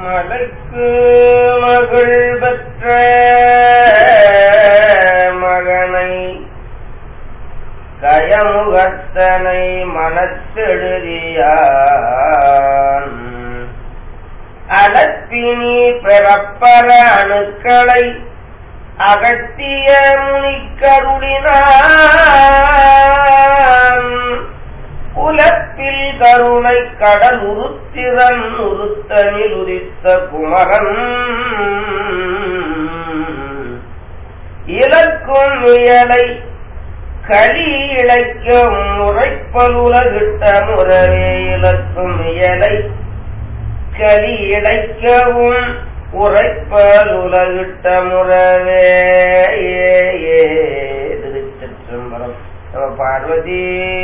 மலைக்கு மகள் பெற்ற மகனை கயமுகத்தனை மனத்தெழுதியான் அலப்பினி பிறப்பர அணுக்களை அகத்திய முனிக்கருளினான் உலப்பில் கருணை கடல் உருத்திரன் உருத்தனில் உதித்த குமரன் இலக்கும் இயலை களி இழைக்க முறைப்பலுலகிட்ட முறவே இலக்கும் இயலை களி இழைக்கவும் உரைப்பலுலகிட்ட முறவே திருச்சிற்றம்பலம் நம பார்வதி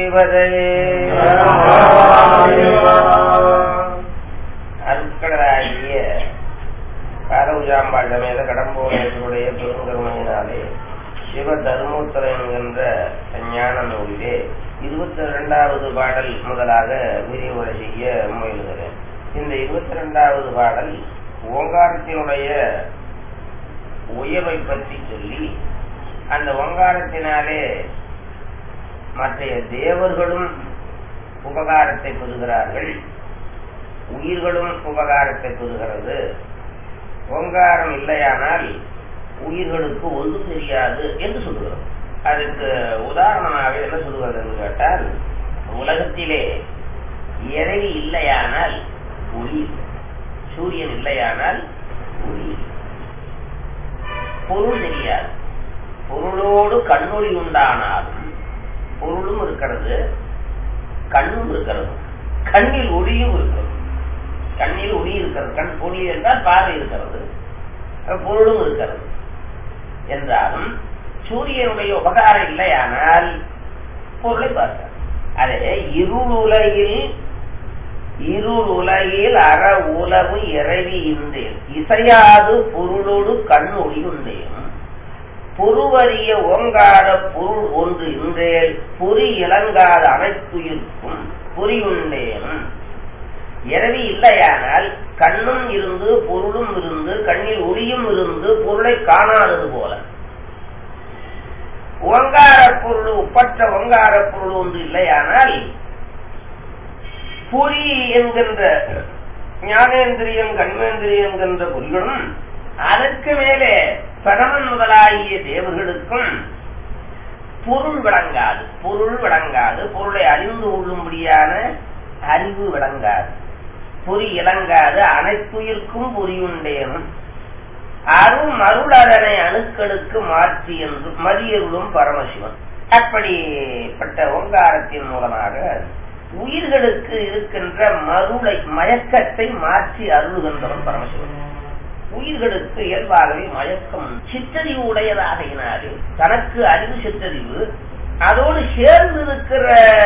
அருட்கடலாகிய காரவுஜாம்பாள் சமேத கடம்போடைய பெருங்கருமையினாலே சிவ தர்மோத்தரம் என்கின்ற ஞான நூலிலே இருபத்தி இரண்டாவது பாடல் முதலாக விரிவுரை செய்ய முயல்கிறேன் இந்த இருபத்தி இரண்டாவது பாடல் ஓங்காரத்தினுடைய உயர்வை பற்றி சொல்லி அந்த ஓங்காரத்தினாலே மற்றைய தேவர்களும் உபகாரத்தை பெறுகிறார்கள் உயிர்களும் உபகாரத்தை பெறுகிறது ஓங்காரம் இல்லையானால் உயிர்களுக்கு ஒன்று தெரியாது என்று சொல்லுகிறோம் அதுக்கு உதாரணமாக என்ன சொல்லுவது என்று கேட்டால் உலகத்திலே இறைவி இல்லையானால் ஒளி சூரியன் இல்லையானால் ஒளி பொருள் தெரியாது பொருளோடு கண்ணொளி உண்டானாலும் பொருளும் இருக்கிறது கண்ணும் இருக்கிறது கண்ணில் ஒளியும் இருக்கிறது கண்ணில் ஒளி இருக்கிறது கண் ஒளி என்றால் பார்வை இருக்கிறது பொருளும் இருக்கிறது என்றாலும் சூரியனுடைய உபகாரம் இல்லையானால் பொருளை பார்க்க அதே இருளுலகில் இருளுலகில் அற உலகு இறைவி இன்றேன் இசையாது பொருளோடு கண் ஒளியுண்டேன் பொருவறிய ஓங்கார பொருள் ஒன்று இன்றேல் பொறி இளங்காத அனைத்துயிருக்கும் பொறியுண்டேனும் இரவி இல்லையானால் கண்ணும் இருந்து பொருளும் இருந்து கண்ணில் ஒளியும் இருந்து பொருளை காணாதது போல ஓங்கார பொருள் ஒப்பற்ற ஓங்கார பொருள் ஒன்று இல்லையானால் புரி என்கின்ற ஞானேந்திரியம் கண்மேந்திரியம் என்கின்ற பொருளும் அதற்கு மேலே பரமன் முதலாகிய தேவர்களுக்கும் பொருள் விளங்காது பொருள் விளங்காது பொருளை அறிந்து கொள்ளும்படியான அறிவு விளங்காது பொறி இளங்காது அனைத்துயிர்க்கும் பொறியுண்டேனும் அருள் அருளதனை அணுக்களுக்கு மாற்றி என்று மதியருளும் பரமசிவன் அப்படிப்பட்ட ஓங்காரத்தின் மூலமாக உயிர்களுக்கு இருக்கின்ற மருளை மயக்கத்தை மாற்றி அருளுகின்றவன் பரமசிவன் உயிர்களுக்கு இயல்பாகவே மயக்கம் சித்தறிவு உடையதாகினாலே தனக்கு அறிவு சித்தறிவு அதோடு சேர்ந்து இருக்கிற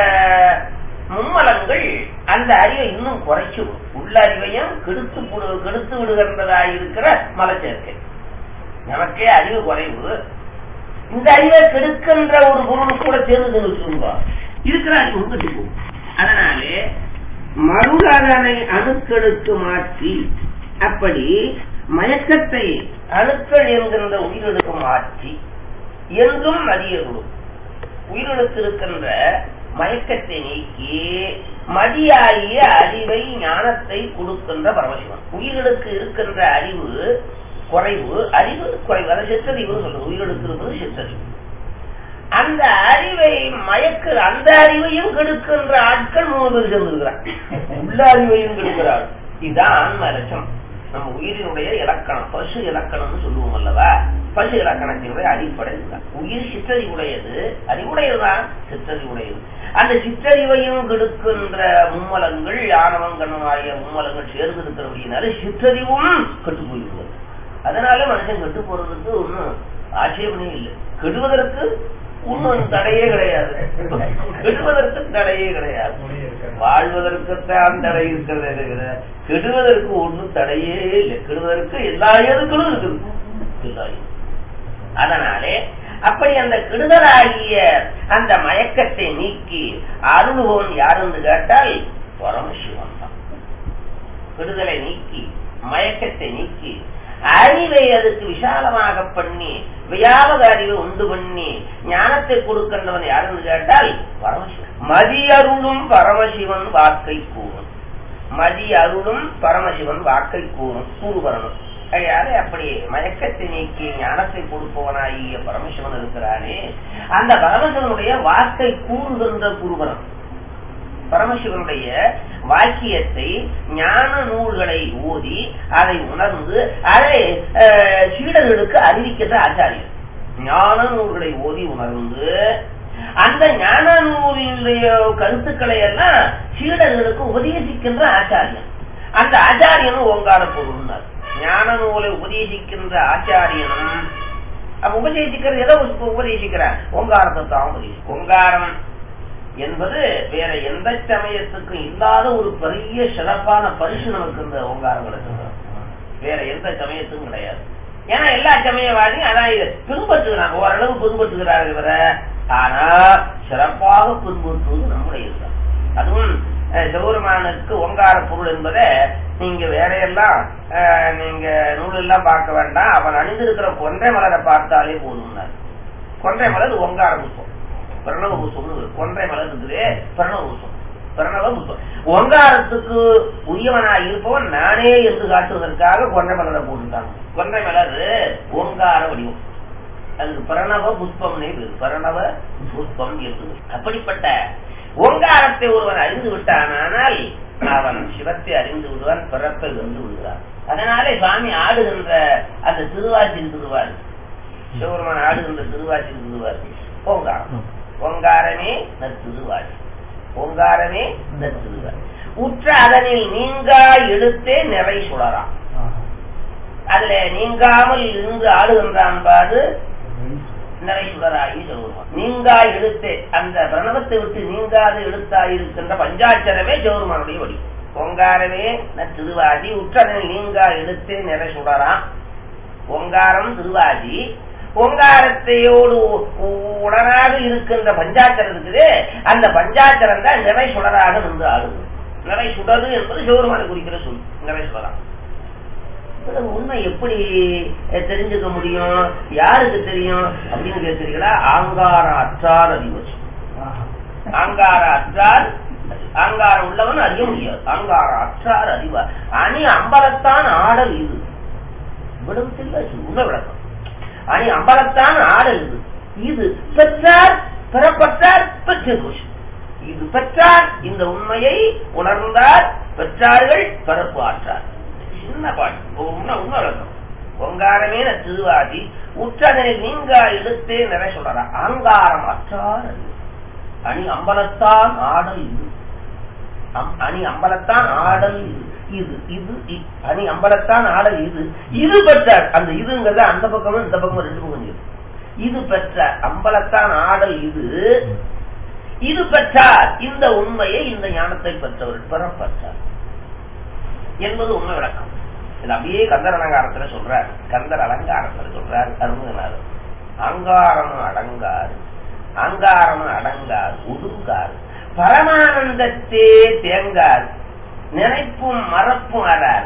மும்மலங்கள் அந்த அறிவை இன்னும் குறைச்சு உள்ள அறிவையும் கெடுத்து கெடுத்து விடுகின்றதாக இருக்கிற மலச்சேர்க்கை நமக்கே அறிவு குறைவு இந்த அறிவை கெடுக்கின்ற ஒரு பொருள் கூட சேர்ந்து வச்சுருவா இருக்கிற அறிவு கெட்டு அதனாலே மருளதனை அணுக்களுக்கு மாற்றி அப்படி மயக்கத்தை அணுக்கள் என்கின்ற உயிரிழக்கு மாற்றி என்றும் மதியர்களும் உயிரிழத்து இருக்கின்ற மயக்கத்தை நீக்கி மதியாகிய அறிவை ஞானத்தை கொடுக்கின்ற பரமசிவன் உயிர்களுக்கு இருக்கின்ற அறிவு குறைவு அறிவு குறைவு அதை சித்தறிவு சொல்றது உயிர்களுக்கு இருப்பது சித்தறிவு அந்த அறிவை மயக்கு அந்த அறிவையும் கெடுக்கின்ற ஆட்கள் மூணு பேர் சேர்ந்திருக்கிறார் உள்ள அறிவையும் கெடுக்கிறார் இதுதான் ஆன்ம லட்சம் நம்ம உயிரினுடைய இலக்கணம் பசு இலக்கணம்னு சொல்லுவோம் அல்லவா பசு இலக்கணத்தினுடைய அடிப்படை இதுதான் உயிர் சிற்றறிவுடையது அறிவுடையதுதான் சிற்றறிவுடையது அந்த சிற்றறிவையும் கெடுக்கின்ற மும்மலங்கள் ஆணவம் கண்ணமாகிய மும்மலங்கள் சேர்ந்து இருக்கிறபடினால சிற்றறிவும் கெட்டு போயிருக்கிறது அதனால மனுஷன் கெட்டு போறதுக்கு ஒன்றும் ஆட்சேபனே இல்லை கெடுவதற்கு ஒன்றும் தடையே கிடையாது கெடுவதற்கு தடையே கிடையாது வாழ்வதற்குத்தான் தடை இருக்கிறதே தவிர கெடுவதற்கு ஒன்றும் தடையே இல்லை கெடுவதற்கு எல்லா எதுக்களும் இருக்குது எல்லா அதனாலே அப்படி அந்த கெடுதலாகிய அந்த மயக்கத்தை நீக்கி அருள்வோன் யார் என்று கேட்டால் பரமசிவன் தான் கெடுதலை நீக்கி மயக்கத்தை நீக்கி அறிவை அதுக்கு விசாலமாக பண்ணி வியாபக அறிவை உண்டு பண்ணி ஞானத்தை கொடுக்கின்றவன் யாருன்னு கேட்டால் பரமசிவன் மதி அருளும் பரமசிவன் வாக்கை கூறும் மதி அருளும் பரமசிவன் வாக்கை கூறும் கூறுவரணும் கையாலே அப்படி மயக்கத்தை நீக்கி ஞானத்தை கொடுப்பவனாகிய பரமசிவன் இருக்கிறானே அந்த பரமசிவனுடைய வாக்கை கூறுகின்ற குருவரன் பரமசிவனுடைய வாக்கியத்தை ஞான நூல்களை ஓதி அதை உணர்ந்து அதை அஹ், சீடர்களுக்கு அறிவிக்கின்ற ஆச்சாரியர் ஞான நூல்களை ஓதி உணர்ந்து அந்த ஞான நூலினுடைய கருத்துக்களை எல்லாம் சீடர்களுக்கு உபதேசிக்கின்ற ஆச்சாரியன் அந்த ஆச்சாரியனும் ஓங்கார பொருள்னார் ஞான நூலை உபதேசிக்கின்ற ஆச்சாரியனும் அப்ப உபதேசிக்கிறது எதை உப- உபதேசிக்கிறார் ஓங்காரத்தை தான் உபதேசி ஓங்காரம் என்பது வேற எந்த சமயத்துக்கும் இல்லாத ஒரு பெரிய சிறப்பான பரிசு நமக்கு இந்த ஓங்காரம் கிடைச்சது வேற எந்த சமயத்துக்கும் கிடையாது ஏன்னா எல்லா சமயவாதியும் அதான் இதை பின்பற்றுகிறாங்க ஓரளவு பின்பற்றுகிறார்கள் இவர ஆனா சிறப்பாக பின்பற்றுவது நம்முடைய இதுதான் அதுவும் அஹ், சிவபெருமானுக்கு ஓங்கார பொருள் என்பதை நீங்க வேற எல்லாம் அஹ், நீங்க நூல் எல்லாம் பார்க்க வேண்டாம் அவன் அணிந்திருக்கிற கொன்றை மலரை பார்த்தாலே போதும்னார் கொன்றை மலர் ஓங்கார புஷ்பம் பிரணவ புஷ்பம் கொன்றை மலர் இருக்குது பிரணவ புஷ்பம் பிரணவ புஷ்பம் ஓங்காரத்துக்கு உரியவனா இருப்பவன் நானே என்று காட்டுவதற்காக கொன்றை மலரை போட்டுட்டாங்க கொன்றை மலர் ஓங்கார வடிவம் அதுக்கு பிரணவ புஷ்பம்னே பேரு பிரணவ புஷ்பம் என்று அப்படிப்பட்ட ஓங்காரத்தை ஒருவன் அறிந்து விட்டானால் அவன் சிவத்தை அறிந்து விடுவான் பிறப்பை வென்று விடுவான் அதனாலே சுவாமி ஆடுகின்ற அந்த திருவாச்சி திருவார் சிவபெருமான் ஆடுகின்ற திருவாச்சி திருவார் ஓங்காரம் ஓங்காரமே நற்திருவாச்சி ஓங்காரமே நற்திருவார் உற்ற அதனில் நீங்கா எழுத்தே நிறை சுடராம் அதுல நீங்காமல் இருந்து ஆடுகின்றான் பாரு நிறை சுடராகி சிவபெருமான் நீங்கா எழுத்தே அந்த பிரணவத்தை விட்டு நீங்காத எழுத்தாயிருக்கின்ற பஞ்சாட்சரமே சிவபெருமானுடைய வடி ஓங்காரமே நற்திருவாதி உற்றதனில் நீங்கா எழுத்தே நிறை சுடராம் ஓங்காரம் திருவாதி ஓங்காரத்தையோடு உ- உடனாக இருக்கின்ற பஞ்சாட்சரம் இருக்குது அந்த பஞ்சாட்சரம் தான் நிறை சுடராக நின்று ஆடுது நிறை சுடரு என்பது சிவபெருமானை குறிக்கிற சொல் நிறை சுடரா இதுல உண்மை எப்படி அஹ், தெரிஞ்சுக்க முடியும் யாருக்கு தெரியும் அப்படின்னு கேட்கிறீங்களா ஆங்கார அற்றார் அதிபட்சம் ஆங்கார அற்றார் ஆங்காரம் உள்ளவன் அறிய முடியாது ஆங்கார அற்றார் அறிவார் அணி அம்பலத்தான் ஆடல் இது விடத்தில் உண்மை விளக்கம் அணி அம்பலத்தான் ஆடல் இது இது பெற்றார் பெறப்பட்டார் பெற்று போச்சு இது பெற்றார் இந்த உண்மையை உணர்ந்தார் பெற்றார்கள் பிறப்பு ஆற்றார் சின்ன பாட்டு உண்மை உண்மை விளக்கம் ஒங்காரமே திருவாதி உற்றதனை நீங்கா எடுத்தே நிறை சொல்றார் அங்காரம் அற்றார் அறிவு. அணி அம்பலத்தான் ஆடல் இது அம்- அணி அம்பலத்தான் ஆடல் இது இது இது இ- அணி அம்பலத்தான் ஆடல் இது இது பெற்றார் அந்த இதுங்கிறத அந்த பக்கமும் இந்த பக்கமும் ரெண்டு பக்கம் இருக்கு. இது பெற்ற அம்பலத்தான் ஆடல் இது இது பெற்றார் இந்த உண்மையை இந்த ஞானத்தை பெற்றவர் பெறப்பட்டார் என்பது உண்மை விளக்கம் இது அப்படியே கந்தர் அலங்காரத்துல சொல்றார் கந்தர் அலங்காரத்துல சொல்றார் அருமகநாதர் அங்காரம் அடங்காது அங்காரம் அடங்காது ஒடுங்காது பரமானந்தத்தே தேங்காது நினைப்பும் மறப்பும் அறார்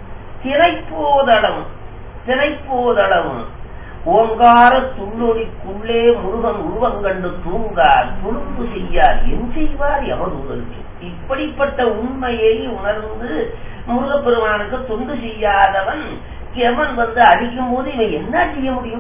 திரைப்போதளவும் திரைப்போதளவும் ஓங்கார துள்ளொடிக்குள்ளே முருகன் உருவம் கண்டு தூங்கார் துணும்பு செய்யார் என் செய்வார் எவதூதருக்கு இப்படிப்பட்ட உண்மையை உணர்ந்து முருகப்பெருமானுக்கு தொண்டு செய்யாதவன் எவன் வந்து அடிக்கும் போது இவன் என்ன செய்ய முடியும்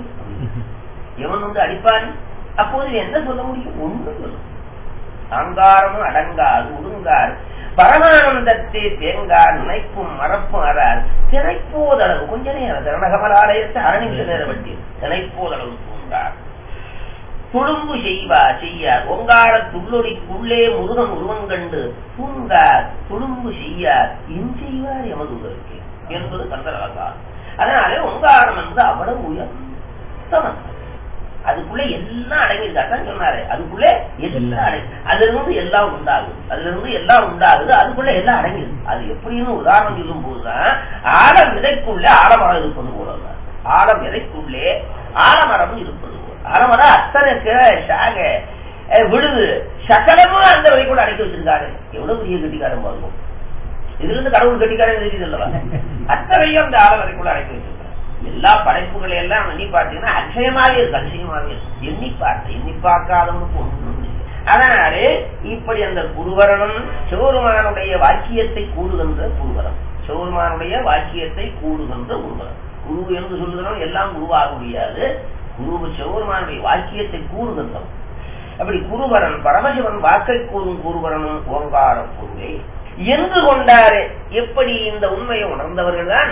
எவன் வந்து அடிப்பான் அப்போது இவன் என்ன சொல்ல முடியும் ஒன்றும் சொல்ல அங்காரமும் அடங்காது ஒடுங்கார் பரமானந்தத்தை தேங்கார் நினைப்பும் மறப்பும் அறார் திரைப்போதளவு கொஞ்ச நேரம் திரணகமலாலயத்தை அரணிமில நேரம் வட்டி திரைப்போதளவு தூண்டார் துளும்பு செய்வா செய்யார் ஒங்கார துள்ளொடிக்குள்ளே முருகன் உருவம் கண்டு தூங்கார் துளும்பு செய்யார் இன் செய்வார் எமதுதற்கு என்பது கந்தரலங்காரம் அதனாலே ஒங்காரம் என்று அவ்வளவு உயர்த்தமன் அதுக்குள்ளே எல்லாம் அடங்கியிருக்காதான் சொன்னாரு அதுக்குள்ளே எல்லாம் அடங்கி அதுல இருந்து எல்லாம் உண்டாகுது அதுல இருந்து எல்லாம் உண்டாகுது அதுக்குள்ள எல்லாம் அடங்கிடுது அது எப்படின்னு உதாரணம் சொல்லும் போதுதான் ஆழம் விதைக்குள்ளே ஆலமரம் இருப்பது போலதான் ஆழம் விதைக்குள்ளே ஆலமரம் இருப்பது போல ஆலமரம் அத்தனை கீழே சாக அஹ், விழுது சகலமும் அந்த வரைக்குள்ள அடக்கி வச்சிருக்காரு எவ்வளவு பெரிய கட்டிக்காரன் பாருங்க இதுல இருந்து கடவுள் கட்டிக்காரன் தெரியுது அல்லவா அத்தனையும் அந்த ஆலவரைக்குள்ள அடக்கி வச்சிருக்காரு எல்லா படைப்புகளை எல்லாம் எண்ணி பார்த்தீங்கன்னா அதிசயமாவே இருக்கு அதிசயமாவே இருக்கு எண்ணி பார்த்து எண்ணி பார்க்காதவனுக்கு ஒன்றும் இல்லை. அதனாலே இப்படி அந்த குருவரனும் சிவருமானுடைய வாக்கியத்தை கூடுகின்ற குருவரம் சிவருமானுடைய வாக்கியத்தை கூடுகின்ற குருவரம் குரு என்று சொல்லுகிறோம் எல்லாம் குருவாக முடியாது குரு சிவருமானுடைய வாக்கியத்தை கூறுகின்றோம் அப்படி குருவரன் பரமசிவன் வாக்கை கூறும் குருவரனும் ஓங்கார பொருளே என்று கொண்டாரே எப்படி இந்த உண்மையை உணர்ந்தவர்கள் தான்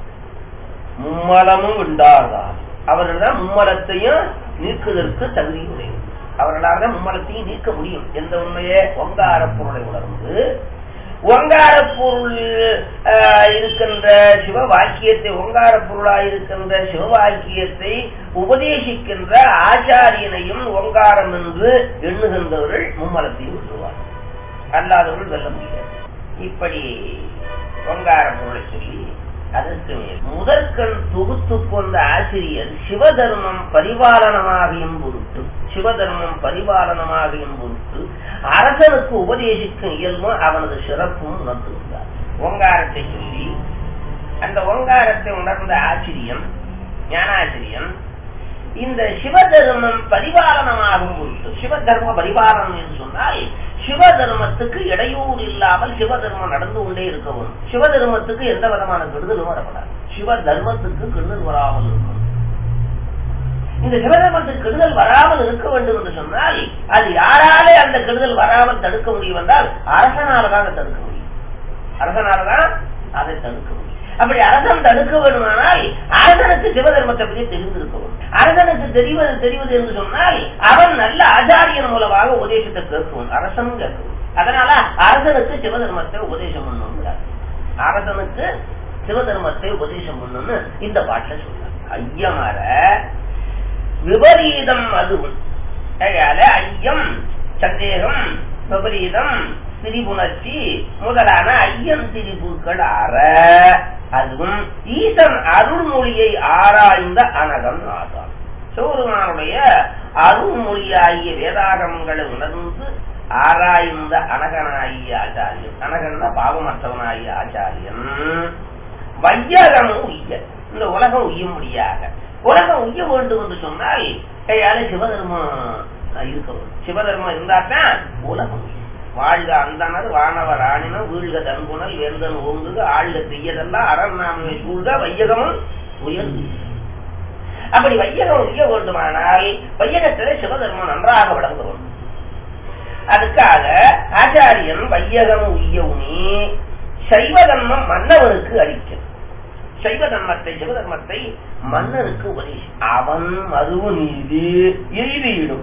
மும்மலமும் உண்டார்கள் அவர்கள் தான் மும்மலத்தையும் நீக்குவதற்கு தகுதி உடையவர் அவர்களால் தான் மும்மலத்தையும் நீக்க முடியும் எந்த உண்மையே ஒங்கார பொருளை உணர்ந்து ஒங்கார பொருள் ஆஹ், இருக்கின்ற சிவ வாக்கியத்தை ஒங்கார பொருளாய் இருக்கின்ற சிவ வாக்கியத்தை உபதேசிக்கின்ற ஆச்சாரியனையும் ஒங்காரம் என்று எண்ணுகின்றவர்கள் மும்மலத்தையும் விட்டுவார் அல்லாதவர்கள் வெல்ல முடியாது இப்படி ஒங்கார பொருளை சொல்லி அதற்கு மேல் முதற்கண் தொகுத்து கொண்ட ஆசிரியர் சிவதர்மம் பரிபாலனமாகியும் பொருட்டு சிவதர்மம் பரிபாலனமாகியும் பொருட்டு அரசனுக்கு உபதேசிக்கும் இயல்பும் அவனது சிறப்பும் உணர்த்துகிறார் ஓங்காரத்தை சொல்லி அந்த ஓங்காரத்தை உணர்ந்த ஆசிரியன் ஞானாசிரியன் இந்த சிவதர்மம் பரிபாலனமாகும் பொருட்டு சிவதர்ம பரிபாலனம் என்று சொன்னால் சிவதர்மத்துக்கு இடையூறு இல்லாமல் சிவதர்மம் நடந்து கொண்டே இருக்கவும் சிவதர்மத்துக்கு எந்த விதமான கெடுதலும் வரப்படாது சிவ தர்மத்துக்கு கெடுதல் வராமல் இருக்கும் இந்த சிவதர்மத்துக்கு கெடுதல் வராமல் இருக்க வேண்டும் என்று சொன்னால் அது யாராலே அந்த கெடுதல் வராமல் தடுக்க முடியும் என்றால் அரசனால்தான் அதை தடுக்க முடியும் அரசனால்தான் அதை தடுக்க முடியும் அப்படி அரசன் தடுக்க வேண்டுமானால் அரசனுக்கு சிவதர்மத்தை பற்றி தெரிந்திருக்கவும் அரசனுக்கு தெரிவது தெரிவது என்று சொன்னால் அவன் நல்ல ஆச்சாரியன் மூலமாக உபதேசத்தை கேட்கவும் அரசனும் கேட்கவும் அதனால அரசனுக்கு சிவதர்மத்தை உபதேசம் பண்ணுங்கிறார் அரசனுக்கு சிவதர்மத்தை உபதேசம் பண்ணணும்னு இந்த பாட்டுல சொல்றார் ஐயமர விபரீதம் அதுவும் அதனால ஐயம் சந்தேகம் விபரீதம் திரிபுணர்ச்சி முதலான ஐயம் திரிபுக்கள் அற அதுவும் ஈசன் அருள்மொழியை ஆராய்ந்த அனகம் ஆதான் சிவருமானுடைய அருள்மொழியாகிய வேதாகமங்களை உணர்ந்து ஆராய்ந்த அனகனாகிய ஆச்சாரியன் அனகன்னா பாவமற்றவனாகிய ஆச்சாரியன் வையகம் உய்ய இந்த உலகம் உய்ய முடியாத உலகம் உய்ய வேண்டும் என்று சொன்னால் கையால சிவதர்மம் இருக்க வேண்டும் சிவதர்மம் இருந்தாத்தான் உலகம் உய்யும். வாழ்க அந்தனர் வானவர் ஆணினம் வீழ்க தன்புணல் வேந்தன் ஓங்குக ஆழ்க செய்யதெல்லாம் அரணாமை சூழ்க வையகமும் உயர்ந்து அப்படி வையகம் உய்ய வேண்டுமானால் வையகத்திலே சிவதர்மம் நன்றாக விளங்க வேண்டும் அதுக்காக ஆச்சாரியன் வையகம் உய்ய உனி சைவதர்மம் மன்னவருக்கு அளிக்கும் சைவ தர்மத்தை சிவதர்மத்தை மன்னருக்கு உபதேசி அவன் மருவு நீதி எய்தியிடும்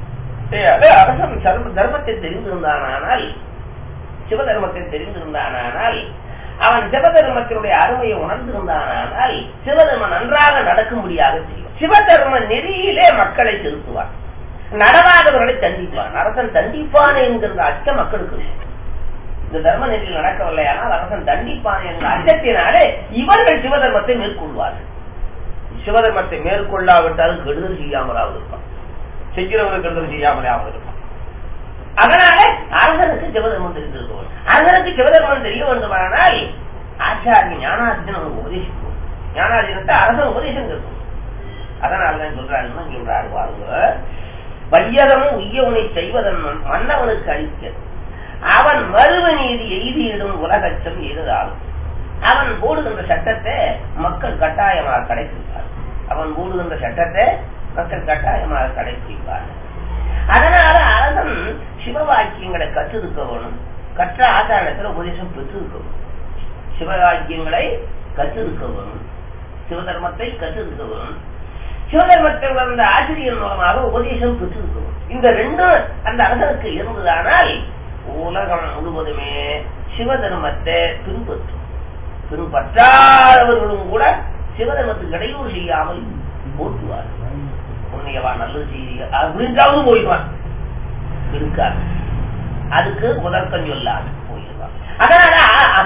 அரசன் தர்ம தர்மத்தை தெரிந்திருந்தானால் சிவதர்மத்தை தெரிந்திருந்தானால் அவன் சிவதர்மத்தினுடைய அருமையை உணர்ந்திருந்தானால் சிவதர்மம் நன்றாக நடக்கும்படியாக செய்வான் சிவதர்ம நெறியிலே மக்களை செலுத்துவான் நடவாதவர்களை தண்டிப்பான் அரசன் தண்டிப்பான் என்கிற அச்சம் மக்களுக்கு இருக்கும். இந்த தர்ம நெறியில் நடக்கவில்லையானால் அரசன் தண்டிப்பான் என்ற அச்சத்தினாலே இவர்கள் சிவதர்மத்தை மேற்கொள்வார்கள் சிவதர்மத்தை மேற்கொள்ளாவிட்டாலும் கெடுதல் செய்யாமலாவது இருப்பான் செய்கிறவர்கள் கெடுதல் செய்யாமலாவது இருப்பான் அதனால அரசனுக்கு சிவதர்மம் தெரிந்திருக்க வேண்டும் அரசனுக்கு சிவதர்மம் தெரிய வேண்டுமானால் ஆச்சாரிய ஞானாசிரியன் அவனுக்கு உபதேசிக்கும் ஞானாசிரியத்தை அரசன் உபதேசம் கேட்கும் அதனாலதான் சொல்றாருன்னா சொல்றாரு பாருங்க வையகமும் உய்யவனை செய்வதன் மன்னவனுக்கு அளிக்க அவன் மறுவ நீதி எய்தியிடும் உலகச்சம் எதிராலும் அவன் போடுகின்ற சட்டத்தை மக்கள் கட்டாயமாக கடைபிடிப்பார் அவன் போடுகின்ற சட்டத்தை மக்கள் கட்டாயமாக கடைபிடிப்பார் அதனால அரசன் சிவவாக்கியங்களை கற்றிருக்க வேணும் கற்ற ஆச்சாரத்தில் உபதேசம் பெற்றிருக்க வேணும் சிவவாக்கியங்களை கற்றிருக்க வேணும் சிவதர்மத்தை கற்றிருக்க வேணும் சிவதர்மத்தை உணர்ந்த ஆசிரியர் மூலமாக உபதேசம் பெற்றிருக்க வேணும் இந்த ரெண்டும் அந்த அரசனுக்கு இருந்ததானால் உலகம் முழுவதுமே சிவதர்மத்தை பின்பற்றும் பின்பற்றாதவர்களும் கூட சிவதர்மத்துக்கு இடையூறு செய்யாமல் போட்டுவார் உன்னையவா நல்லது செய்திய அப்படின்றாவது போயிடுவான் இருக்காது அதுக்கு முதற்கம் சொல்லாது போயிடுவான் அதனால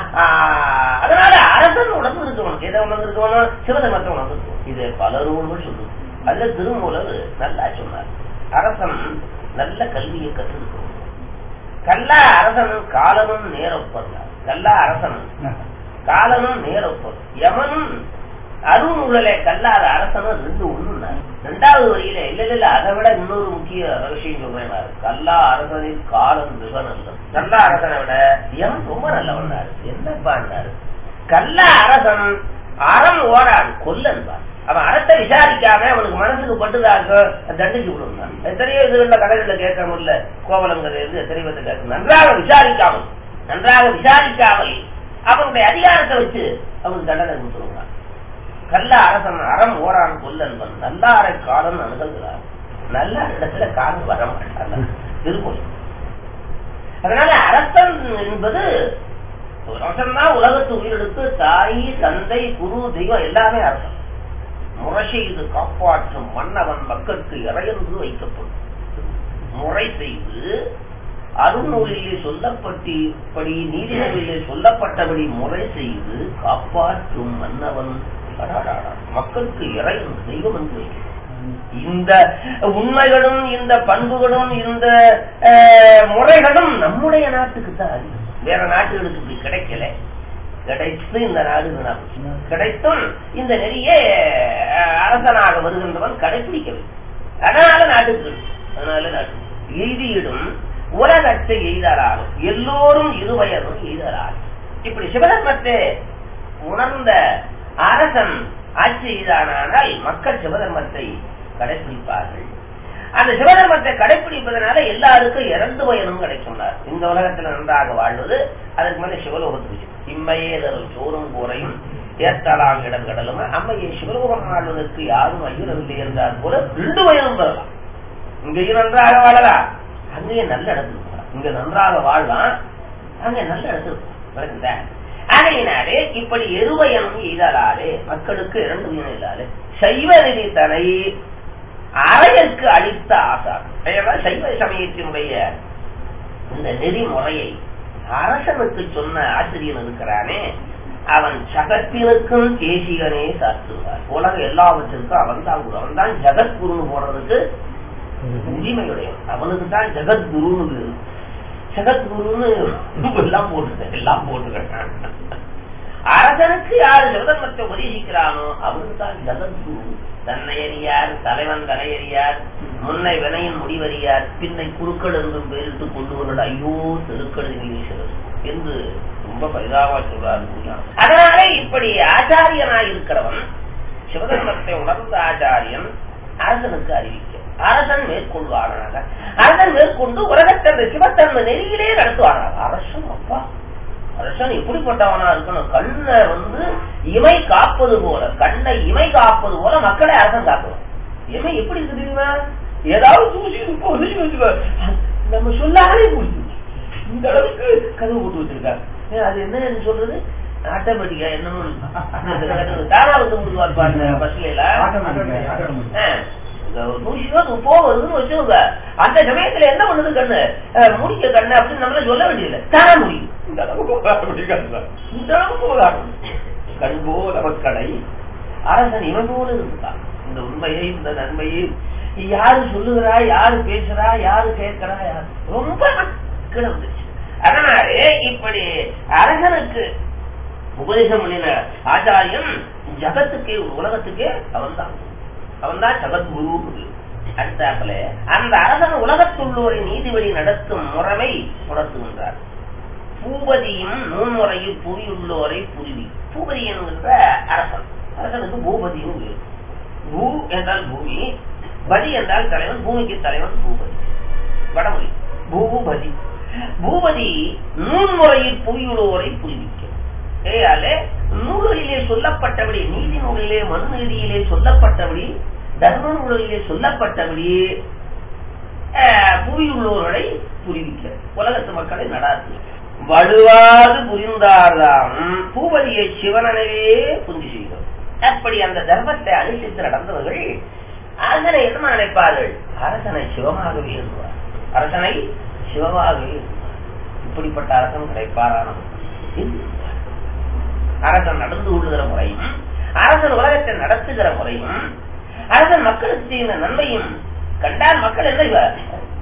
அதனால அரசன் உணர்ந்து இருக்கணும் எதை உணர்ந்து இருக்கணும் சிவதர்மத்தை உணர்ந்து இருக்கணும் இது பல நூல்கள் சொல்லுது அதுல திருமூலர் நல்லா சொன்னார் அரசன் நல்ல கல்வியை கற்றிருக்கணும் கல்லா அரசனும் காலமும் நேரப்பட்டார் கல்லா அரசனும் காலனும் நேரப்போம் யமனும் அருண் உடலை கல்லாத அரசனும் ரெண்டு ஒண்ணு ரெண்டாவது வரியில இல்ல இல்ல அதை விட இன்னொரு முக்கிய ரகசியம் சொல்றேன் நான். கல்லா அரசனில் காலம் மிக நல்லது கல்லா அரசனை விட யமன் ரொம்ப நல்லவனாரு என்னப்பாண்டாரு கல்லா அரசன் அறம் ஓடான் கொல்லன்பார் அவன் அறத்தை விசாரிக்காம அவனுக்கு மனசுக்கு பட்டுதாக தண்டிச்சு விடுவான் எத்தனையோ இதுல கடைகள்ல கேட்க முடியல கோவலங்கிறது இருந்து எத்தனையோ பேர்த்த கேட்க நன்றாக விசாரிக்காமல் நன்றாக விசாரிக்காமல் அவனுடைய அதிகாரத்தை வச்சு அவனுக்கு தண்டனை கொடுத்துருவான் கல்ல அரசன் அறம் ஓரான் கொல்லன்பன் நல்லாரை காலம் அணுகுகிறார் நல்ல இடத்துல காலம் வர மாட்டாங்க திருப்பதி அதனால அரசன் என்பது அரசன் தான் உலகத்து உயிரெடுத்து தாய் தந்தை குரு தெய்வம் எல்லாமே அரசன் முறை செய்து காப்பாற்றும் மன்னவன் மக்களுக்கு இறையென்று வைக்கப்படும் முறை செய்து அருநூலிலே சொல்லப்பட்டபடி நீதிநூலிலே சொல்லப்பட்டபடி முறை செய்து காப்பாற்றும் மன்னவன் அடாடாடா, மக்களுக்கு இறைவன் தெய்வம் என்று வைக்கிறான். இந்த உண்மைகளும் இந்த பண்புகளும் இந்த அஹ், முறைகளும் நம்முடைய நாட்டுக்கு தான் அதிகம். வேற நாட்டுகளுக்கு இப்படி கிடைக்கல கிடைத்து இந்த நாடு வீணாச்சு. கிடைத்தும் இந்த நெறிய அஹ், அரசனாக வருகின்றவன் கடைபிடிக்கவில்லை அதனால நாட்டுக்கு அதனால நாட்டு எய்தியிடும் உலகத்தை எய்தலாலும் எல்லோரும் இருவயரும் எய்தலாலும் இப்படி சிவதர்மத்தை உணர்ந்த அரசன் ஆட்சி செய்தானால் மக்கள் சிவதர்மத்தை கடைபிடிப்பார்கள் அந்த சிவதர்மத்தை கடைபிடிப்பதனால எல்லாருக்கும் இறந்து பயனும் கிடைக்கும்னார் இந்த உலகத்தில் நன்றாக வாழ்வது அதற்கு மேல சிவலோகத்துக்கு இம்மையே தரும் சோறும் கூரையும் ஏற்றாலாம் இடங்கடலும் அம்மையை சிவலோகம் வாழ்வதற்கு யாரும் ஐயுறவில்லை என்றார் போல ரெண்டு பயனும் பெறலாம் இங்கேயும் நன்றாக வாழலாம் அங்கேயும் நல்ல இடத்துக்கு போகலாம் இங்க நன்றாக வாழலாம் அங்க நல்ல இடத்துக்கு போகலாம். விளங்குதா? ஆகையினாலே இப்படி எருவயனும் இதழாலே மக்களுக்கு இரண்டு உயிர் இல்லாலே சைவ நிதி தலை அறையற்கு அளித்த ஆசார் அதனால சைவ சமயத்தினுடைய இந்த நெறிமுறையை அரசனுக்கு சொன்ன ஆசிரியன் இருக்கிறானே அவன் சகத்தினுக்கும் தேசிகனே சாத்துவார் உலக எல்லாவற்றிற்கும் அவன் தான் குரு அவன் தான் ஜெகத்குருன்னு போடுறதுக்கு உரிமையுடையவன் அவனுக்கு தான் ஜெகத்குருன்னு பேரு. ஜெகத்குருன்னு எல்லாம் போட்டுட்டேன் எல்லாம் போட்டுக்கிட்டான் அரசனுக்கு யாரு சிவதர்மத்தை உபதேசிக்கிறானோ அவனுக்கு தான் ஜெகத்குரு தன்னை அறியார் தலைவன் தலையறியார் முன்னை வினையின் முடிவறியார் பின்னை குறுக்கள் என்றும் பேரிட்டு கொண்டு வருட ஐயோ தெருக்கள் நீசர் என்று ரொம்ப பரிதாபா சொல்றார் பூஜாரி. அதனால இப்படி ஆச்சாரியனாய் இருக்கிறவன் சிவதர்மத்தை உணர்ந்த ஆச்சாரியன் அரசனுக்கு அறிவிக்க அரசன் மேற்கொள்வானாக அரசன் மேற்கொண்டு உலகத்தை அந்த சிவத்தன்மை நெறியிலே நடத்துவானாக அரசன் அப்பா அரசன் எப்படிப்பட்டவனா இருக்கணும் கண்ணை வந்து இமை காப்பது போல கண்ணை இமை காப்பது போல மக்களை அரசன் காக்கணும் இமை எப்படி இருக்கு தெரியுமா ஏதாவது தூசி போது வச்சுக்கோ நம்ம சொல்லாலே புரியும் இந்த அளவுக்கு கதவு போட்டு வச்சிருக்காங்க ஏன் அது என்ன சொல்றது ஆட்டோமேட்டிக்கா என்னமோ தாரா வந்து முடுவார் பாருங்க பஸ்ல தூசியோ போக வருதுன்னு வச்சுக்கோங்க அந்த சமயத்துல என்ன பண்ணுது கண்ணு அஹ், முடிக்க கண்ணு அப்படின்னு நம்மள சொல்ல வேண்டியதில்லை தானா முடியும் இந்த அளவுக்கு போகாது. இந்த அளவுக்கு போகாது. கண் போல மக்களை அரசன் இவன் போல இருந்தான் இந்த உண்மையை இந்த நன்மையை யாரு சொல்லுகிறா யாரு பேசுறா யாரு கேட்கிறா யாரு ரொம்ப மக்கள் வந்துச்சு அதனாலே இப்படி அரசனுக்கு உபதேசம் பண்ணின ஆச்சாரியன் ஜகத்துக்கே உலகத்துக்கே அவன் தான் அவன் தான் ஜகத்குரு அடுத்தாப்புல அந்த அரசன் உலகத்துள்ளோரை நீதிபதி நடத்தும் முறைமை உணர்த்துகின்றார் பூபதியும் நூன்முறையில் புவியுள்ளோரை புரிவி பூபதி என்கின்ற அரசன் அரசனுக்கு பூபதியும் பேர். பூ என்றால் பூமி பதி என்றால் தலைவன் பூமிக்கு தலைவன் பூபதி வடமொழி பூபதி பூபதி நூன்முறையில் புவியுள்ளோரை புரிவிக்க ஏயாலே நூல்களிலே சொல்லப்பட்டபடி நீதி நூலிலே மனு நீதியிலே சொல்லப்பட்டபடி தர்ம நூலிலே சொல்லப்பட்டபடி அஹ், புவியுள்ளோர்களை புரிவிக்க உலகத்து மக்களை நடாத்து வலுவாது புரிந்தார்தாம் பூபதியை சிவனனவே புரிந்து செய்தோம் அப்படி அந்த தர்மத்தை அனுசரித்து நடந்தவர்கள் அரசனை என்ன நினைப்பார்கள் அரசனை சிவமாகவே எழுதுவார் அரசனை சிவமாகவே எழுதுவார் இப்படிப்பட்ட அரசன் கிடைப்பாரான அரசன் நடந்து கொள்ளுகிற முறையும் அரசன் உலகத்தை நடத்துகிற முறையும் அரசன் மக்களுக்கு செய்கிற நன்மையும் கண்டால் மக்கள் என்ன செய்வார்?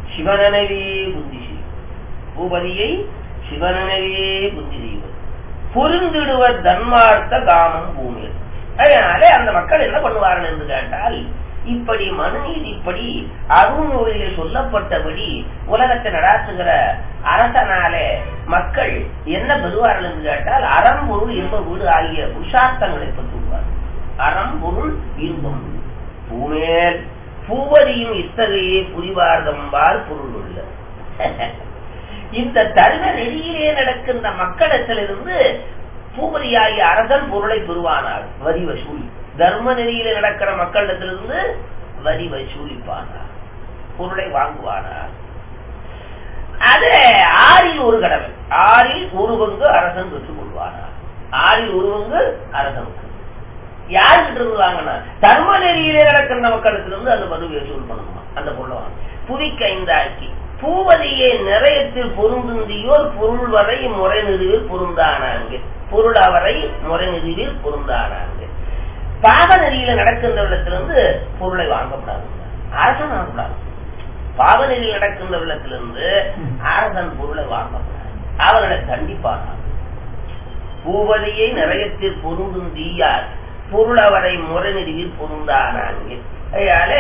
சிவனனவே புத்தி செய்யும் பூபதியை சிவனனவே புத்தி செய்வது புரிந்திடுவர் தன்மார்த்த காமம் பூமியில் அதனாலே அந்த மக்கள் என்ன பண்ணுவார்கள் என்று கேட்டால் இப்படி மனுநீதிப்படி அருநூலிலே சொல்லப்பட்டபடி உலகத்தை நடாத்துகிற அரசனாலே மக்கள் என்ன பெறுவார்கள் என்று கேட்டால் அறம்பொருள் இன்ப வீடு ஆகிய புருஷார்த்தங்களை பெற்றுள்ளார் அறம்பொருள் இன்பம் பூமேல் பூவதியும் இத்தகையே புரிவார்தம்பால் பொருள் உள்ள இந்த தர்ம நெறியிலே நடக்கின்ற மக்களிடத்திலிருந்து பூபதியாகிய அரசன் பொருளை பெறுவானார் வரி வசூலி தர்ம நெறியில நடக்கிற மக்களிடத்திலிருந்து வரி வசூலிப்பானார் பொருளை வாங்குவானார் அது ஆறில் ஒரு கடமை ஆறில் ஒரு பங்கு அரசன் பெற்றுக் கொள்வானார் ஆறில் ஒரு பங்கு அரசனுக்கு யாருக்கிட்ட இருந்து வாங்கினா தர்ம நெறியிலே நடக்கின்ற மக்களிடத்திலிருந்து அந்த வரி வசூல் பண்ணணுமா அந்த பொருளை வாங்க புதிக்கைந்தாக்கி பூவதியை நிறையத்தில் பொருந்துந்தியோர் பொருள் வரை முறை நிறுவில் பொருந்தானாங்க பொருள் அவரை முறை நிறுவில் பொருந்தானாங்க பாத நெறியில நடக்கின்ற இடத்திலிருந்து பொருளை வாங்கப்படாது அரசன் வாங்கப்படாது பாவ நெறியில் நடக்கின்ற இடத்திலிருந்து அரசன் பொருளை வாங்கப்படாது அவர்களை தண்டிப்பானார் பூவதியை நிறையத்தில் பொருந்தும் தீயார் பொருள் அவரை முறை நெறிவில் பொருந்தானாங்க அதனால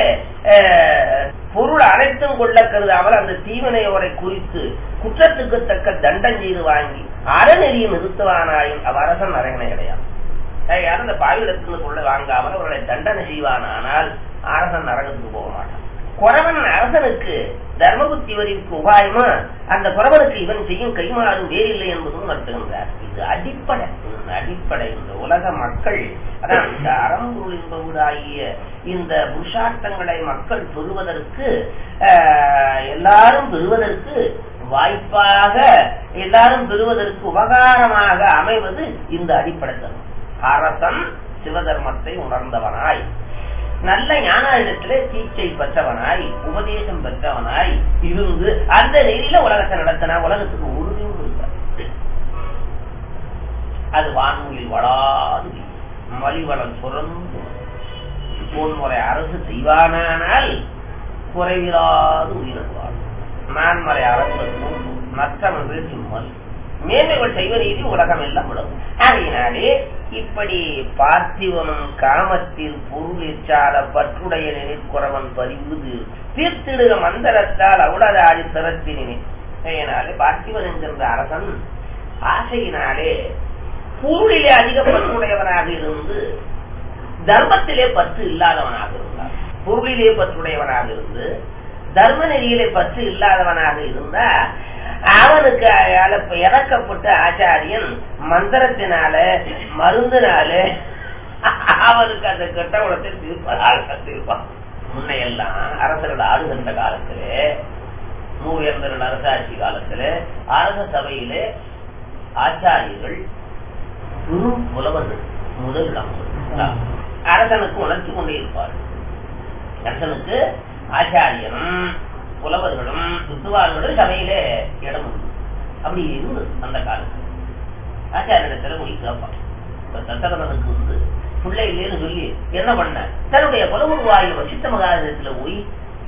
பொருள் அனைத்தும் கொள்ள கருதாமல் அந்த தீவினையோரை குறித்து குற்றத்துக்கு தக்க தண்டம் செய்து வாங்கி அறநெறியை நிறுத்துவானாயும் அவ்வரசன் அரசனை கிடையாது அதனால அந்த பாவிடத்திலிருந்து கொள்ள வாங்காமல் அவர்களை தண்டனை செய்வானானால் அரசன் நரகத்துக்கு போக மாட்டான் குறவன் அரசனுக்கு தர்மபுத்தி வரிக்கு உபாயமா அந்த குறவனுக்கு இவன் செய்யும் கைமாறும் வேறில்லை என்பதும் நடத்துகின்றார் இது அடிப்படை அடிப்படை இந்த உலக மக்கள் அதான் இந்த அறம்பொருள் என்பவராகிய இந்த புருஷார்த்தங்களை மக்கள் பெறுவதற்கு எல்லாரும் பெறுவதற்கு வாய்ப்பாக எல்லாரும் பெறுவதற்கு உபகாரமாக அமைவது இந்த அடிப்படை தர்மம் அரசன் சிவதர்மத்தை உணர்ந்தவனாய் நல்ல ஞானத்திலே தீட்சை பெற்றவனாய் உபதேசம் பெற்றவனாய் இருந்து அந்த நெறியில உலகத்தை நடத்தினா உலகத்துக்கு உறுதியும் இருக்கார் அது வான்மொழியில் வளாது மலிவளம் சுரந்து போன்முறை அரசு செய்வானால் குறைவிலாது உயிரிழவாள் நான்மறை அரசு மற்றவன் வீழ்ச்சி மல் மேன்மைகள் செய்வ நீதி உலகம் எல்லாம் விடும் ஆகையினாலே இப்படி பார்த்திவனும் காமத்தில் பொருளிச்சால பற்றுடைய நினைக்குறவன் பதிவுது தீர்த்திடுக மந்தரத்தால் அவுடதாடி திறத்தினே அதனாலே பார்த்திவன் என்கின்ற அரசன் ஆசையினாலே பொருளிலே அதிக பற்றுடையவனாக இருந்து தர்மத்திலே பற்று இல்லாதவனாக இருந்தார் பொருளிலே பற்றுடையவனாக இருந்து தர்ம நெறியிலே பற்று இல்லாதவனாக இருந்தா அவனுக்கு இறக்கப்பட்ட ஆச்சாரியன் மந்திரத்தினால மருந்தினால அவனுக்கு அந்த கெட்ட குணத்தை தீர்ப்பதாக தீர்ப்பான் முன்னையெல்லாம் அரசர்கள் ஆளுகின்ற காலத்திலே மூவேந்தர்கள் அரசாட்சி காலத்திலே அரச சபையிலே ஆச்சாரியர்கள் பெரும் புலவர்கள் முதல் அரசனுக்கு உணர்ச்சி கொண்டே இருப்பார்கள் அரசனுக்கு ஆச்சாரியனும் புலவர்களும் வித்துவார்களும் சபையிலே இடம் உண்டு அப்படி இருந்து அந்த காலத்தில் ஆச்சாரியத்தில் போய் கேட்பான் இப்ப தசரதனுக்கு வந்து பிள்ளை இல்லைன்னு சொல்லி என்ன பண்ண தன்னுடைய புலமுருவாய வசித்த மகாதத்துல போய்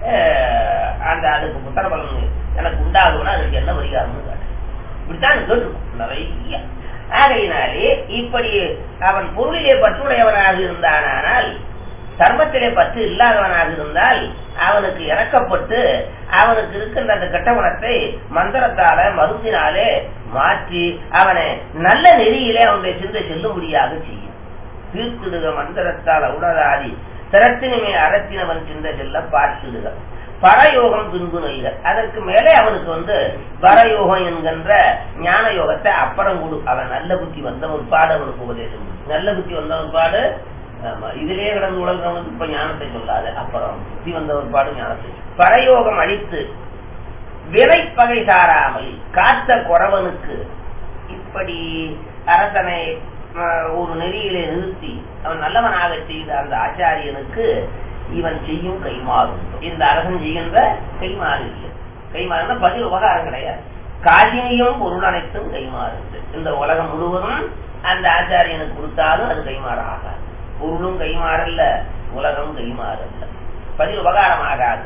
அந்த அதுக்கு புத்தர பலன் எனக்கு உண்டாகும்னா அதுக்கு என்ன வரிகாரம்னு கேட்டேன் இப்படித்தான் கேட்டிருக்கும் நிறைய ஆகையினாலே இப்படி அவன் பொருளிலே பற்றுடையவனாக இருந்தானால் தர்மத்திலே பற்று இல்லாதவனாக இருந்தால் அவனுக்கு இறக்கப்பட்டு அவனுக்கு இருக்கின்ற அந்த கட்டவனத்தை மந்திரத்தால மருந்தினாலே மாற்றி அவனை நல்ல நெறியிலே அவனுடைய சிந்தை செல்லும்படியாக செய்யும் தீர்த்திடுக மந்திரத்தால் உடலாதி திறத்தினுமே அறத்தினவன் சிந்தை செல்ல பார்த்திடுக பரயோகம் பின்பு நெய்க அதற்கு மேலே அவனுக்கு வந்து பரயோகம் என்கின்ற ஞான யோகத்தை அப்புறம் கொடு அவன் நல்ல புத்தி வந்த ஒரு பாடு அவனுக்கு உபதேசம் நல்ல புத்தி வந்த ஒரு பாடு இதிலே கிடந்து உலகவனுக்கு இப்ப ஞானத்தை சொல்லாது அப்புறம் புத்தி வந்த ஒரு பாடு ஞானத்தை பரயோகம் அழித்து வினைப்பகை சாராமல் காத்த குறவனுக்கு இப்படி அரசனை ஒரு நெறியிலே நிறுத்தி அவன் நல்லவனாக செய்த அந்த ஆச்சாரியனுக்கு இவன் செய்யும் கைமாறும் இந்த அரசன் செய்கின்ற கைமாறு இல்லை கைமாறுனா பதில் உபகாரம் கிடையாது காசினியும் பொருள் அனைத்தும் கைமாறு இந்த உலகம் முழுவதும் அந்த ஆச்சாரியனுக்கு கொடுத்தாலும் அது கைமாற ஆகாது பொருளும் கைமாறல்ல உலகம் கைமாறல்ல பதில் உபகாரம் ஆகாது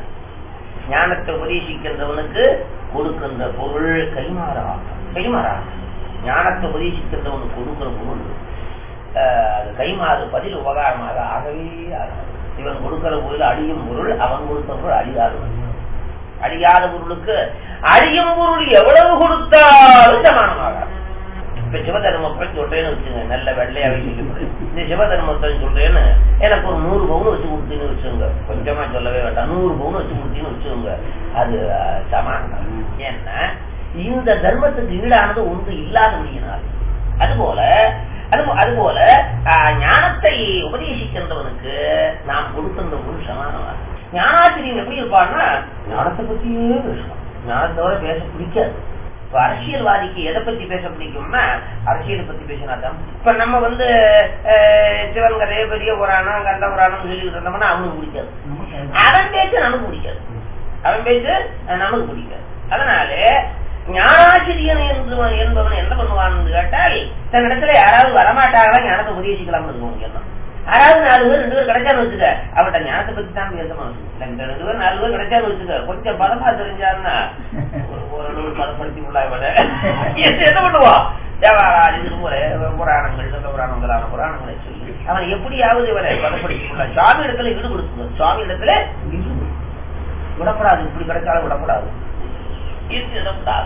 ஞானத்தை உபதேசிக்கின்றவனுக்கு கொடுக்கின்ற பொருள் கைமாறாகும் கைமாறாகும் ஞானத்தை உபதேசிக்கின்றவனுக்கு கொடுக்கிற பொருள் அஹ், அது கைமாறு பதில் உபகாரமாக ஆகவே ஆகாது இவன் கொடுக்கிற பொருள் அழியும் பொருள் அவன் கொடுத்த பொருள் அழியாத பொருள். அழியாத பொருளுக்கு அழியும் பொருள் எவ்வளவு கொடுத்தாலும் சமானமாக இப்ப சிவதர்மத்தை சொல்றேன்னு வச்சுங்க நல்ல வெள்ளையாவே சொல்லி இந்த சிவதர்மத்தை சொல்றேன்னு எனக்கு ஒரு நூறு பவுன் வச்சு கொடுத்தீங்கன்னு வச்சுக்கோங்க கொஞ்சமா சொல்லவே வேண்டாம் நூறு பவுன் வச்சு கொடுத்தீங்கன்னு வச்சுக்கோங்க அது அஹ், சமானம் ஏன்னா இந்த தர்மத்துக்கு ஈடானது ஒன்று இல்லாதபடியினால் அதுபோல அது அதுபோல அஹ், ஞானத்தை உபதேசிக்கின்றவனுக்கு நாம் கொடுக்கின்ற ஒரு சமானமாக ஞானாசிரியன் எப்படி இருப்பான்னா ஞானத்தை பத்தியே பேசுவான் ஞானத்தோட பேச பிடிக்காது இப்ப அரசியல்வாதிக்கு எதை பத்தி பேச பிடிக்கும்னா அரசியலை பத்தி பேசினா தான் இப்ப நம்ம வந்து அஹ், சிவன் கதையை பெரிய புராணம் கந்த புராணம் சொல்லிட்டு இருந்தோம்னா அவனுக்கு பிடிக்காது அவன் பேச்சு நமக்கு பிடிக்காது அவன் பேச்சு அஹ், நமக்கு பிடிக்காது அதனால ஞானாசிரியன் என்று என்பவன் என்ன பண்ணுவான்னு கேட்டால் தன்னிடத்துல யாராவது வரமாட்டாங்களா ஞானத்தை உபதேசிக்கலாம்னு இருக்கும் எண்ணம் யாராவது நாலு பேர் ரெண்டு பேர் கிடைச்சான்னு வச்சுக்க அவட்ட ஞானத்தை பத்தி தான் பேசணும் இந்த ரெண்டு பேர் நாலு பேர் கிடைச்சான்னு வச்சுக்க கொஞ்சம் பலமா தெரிஞ்சாருன்னா ஒரு ஓரளவு பதப்படுத்தி உள்ளா விட என்ன பண்ணுவான் தேவாராதி திருமுறை புராணங்கள் சங்க புராணங்களான புராணங்களை சொல்லி அவன் எப்படியாவது இவரை பதப்படுத்தி உள்ள சுவாமி இடத்துல ஈடுபடுத்துங்க சுவாமி இடத்துல ஈடுபடு. விடக்கூடாது இப்படி கிடைச்சாலும் விடக்கூடாது இருக்கு விடக்கூடாது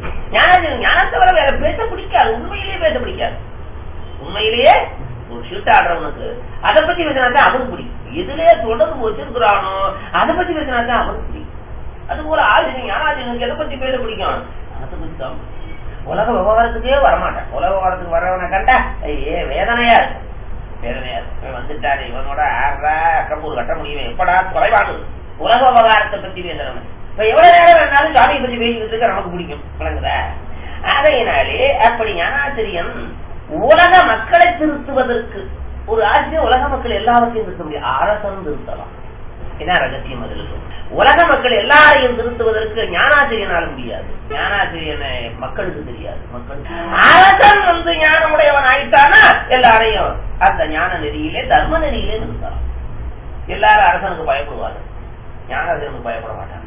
ஞானம் ஞானத்தை வர வேற பேச பிடிக்காது உண்மையிலேயே பேச பிடிக்காது உண்மையிலேயே ஒரு ஷீட் ஆடுறவனுக்கு அதை பத்தி பேசினா தான் அவனுக்கு பிடிக்கும் எதுலயே தொடர்பு வச்சிருக்கிறானோ அதை பத்தி பேசினா தான் அவனுக்கு பிடிக்கும் அது போல ஆசிரியர் ஞானாசிரியனுக்கு எதை பத்தி பேச பிடிக்கும் அதை பத்தி தான் உலக விவகாரத்துக்கே வரமாட்டேன் உலக விவகாரத்துக்கு வரவனை கண்டா ஏ வேதனையா இருக்கும் வேதனையா இருக்கும் இவன் வந்துட்டாரு இவனோட ஆறா கம்பூர் கட்ட முடியும் எப்படா தொலைவானது உலக விவகாரத்தை பத்தி பேசுறவன் இப்ப எவ்வளவு நேரம் வேணாலும் சாமியை பத்தி பேசிக்கிட்டு இருக்க நமக்கு பிடிக்கும் விளங்குதா அதையினாலே அப்படி ஞானாசிரியன் உலக மக்களை திருத்துவதற்கு ஒரு ஆசிரியர் உலக மக்கள் எல்லாவற்றையும் திருத்த முடியும் அரசன் திருத்தலாம் என்ன ரகசியம் அதில் இருக்கு? உலக மக்கள் எல்லாரையும் திருத்துவதற்கு ஞானாசிரியனால முடியாது ஞானாசிரியனை மக்களுக்கு தெரியாது மக்கள் அரசன் வந்து ஞானமுடையவன் ஆயிட்டானா எல்லாரையும் அந்த ஞான நெறியிலே தர்ம நெறியிலே நிறுத்தலாம் எல்லாரும் அரசனுக்கு பயப்படுவாங்க ஞானாசிரியனுக்கு பயப்பட மாட்டாங்க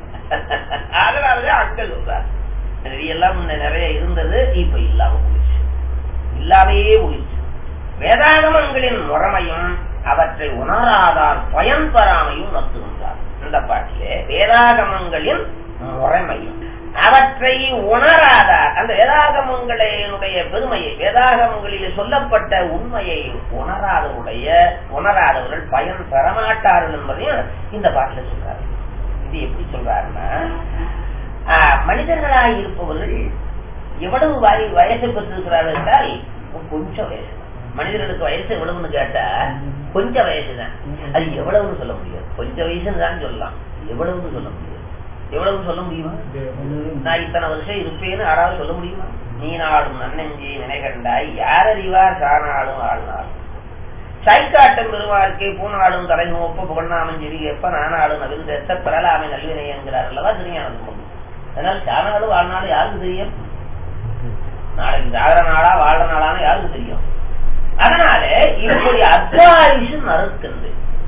அதனாலதான் அக்கள் சொல்றார் நெறியெல்லாம் முன்ன நிறைய இருந்தது இப்ப இல்லாம போயிடுச்சு இல்லாமையே போயிடுச்சு வேதாகமங்களின் முறைமையும் அவற்றை உணராதார் பயன் பெறாமையும் நத்துகின்றார் இந்த பாட்டிலே வேதாகமங்களின் முறைமையும் அவற்றை உணராதார் அந்த வேதாகமங்களினுடைய பெருமையை வேதாகமங்களில் சொல்லப்பட்ட உண்மையை உணராதவருடைய உணராதவர்கள் பயன் பெறமாட்டார்கள் என்பதையும் இந்த பாட்டில் சொல்றாரு இது எப்படி சொல்றாருன்னா ஆஹ், மனிதர்களாய் இருப்பவர்கள் எவ்வளவு வய வயசை பெற்றிருக்கிறார்கள் என்றால் கொஞ்சம் வயசு மனிதர்களுக்கு வயசு எவ்வளவுன்னு கேட்டா கொஞ்சம் வயசு தான் அது எவ்வளவுன்னு சொல்ல முடியாது கொஞ்சம் வயசுன்னு தான் சொல்லலாம் எவ்வளவுன்னு சொல்ல முடியாது எவ்வளவு சொல்ல முடியுமா நான் இத்தனை வருஷம் இருப்பேன்னு யாராவது சொல்ல முடியுமா நீ நாடும் நன்னெஞ்சி நினைகண்டாய் யார் அறிவார் சாணாடும் ஆழ்நாள் சாய்க்காட்டம் பெருமார்க்கே பூநாடும் தலை நோப்ப புகழ்நாமஞ்செவி எப்ப நானாடும் நவிழ்ந்து எத்த பெறலாமை நல்வினை என்கிறார் அல்லவா திருஞானம் அதனால சாணாடும் வாழ்நாள் யாருக்கு தெரியும் நாளைக்கு ஜாகர நாளா வாழ்ற நாளான்னு யாருக்கு தெரியும் அதனால இப்படி அத்வாயுஷு நறுக்கின்றது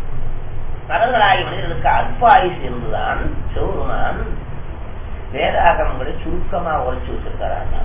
நரர்களாகி மனிதர்களுக்கு அல்பாயுஷ் இருந்துதான் சிவருமான் வேதாகமங்களை சுருக்கமா உரைச்சு வச்சிருக்கிறாங்க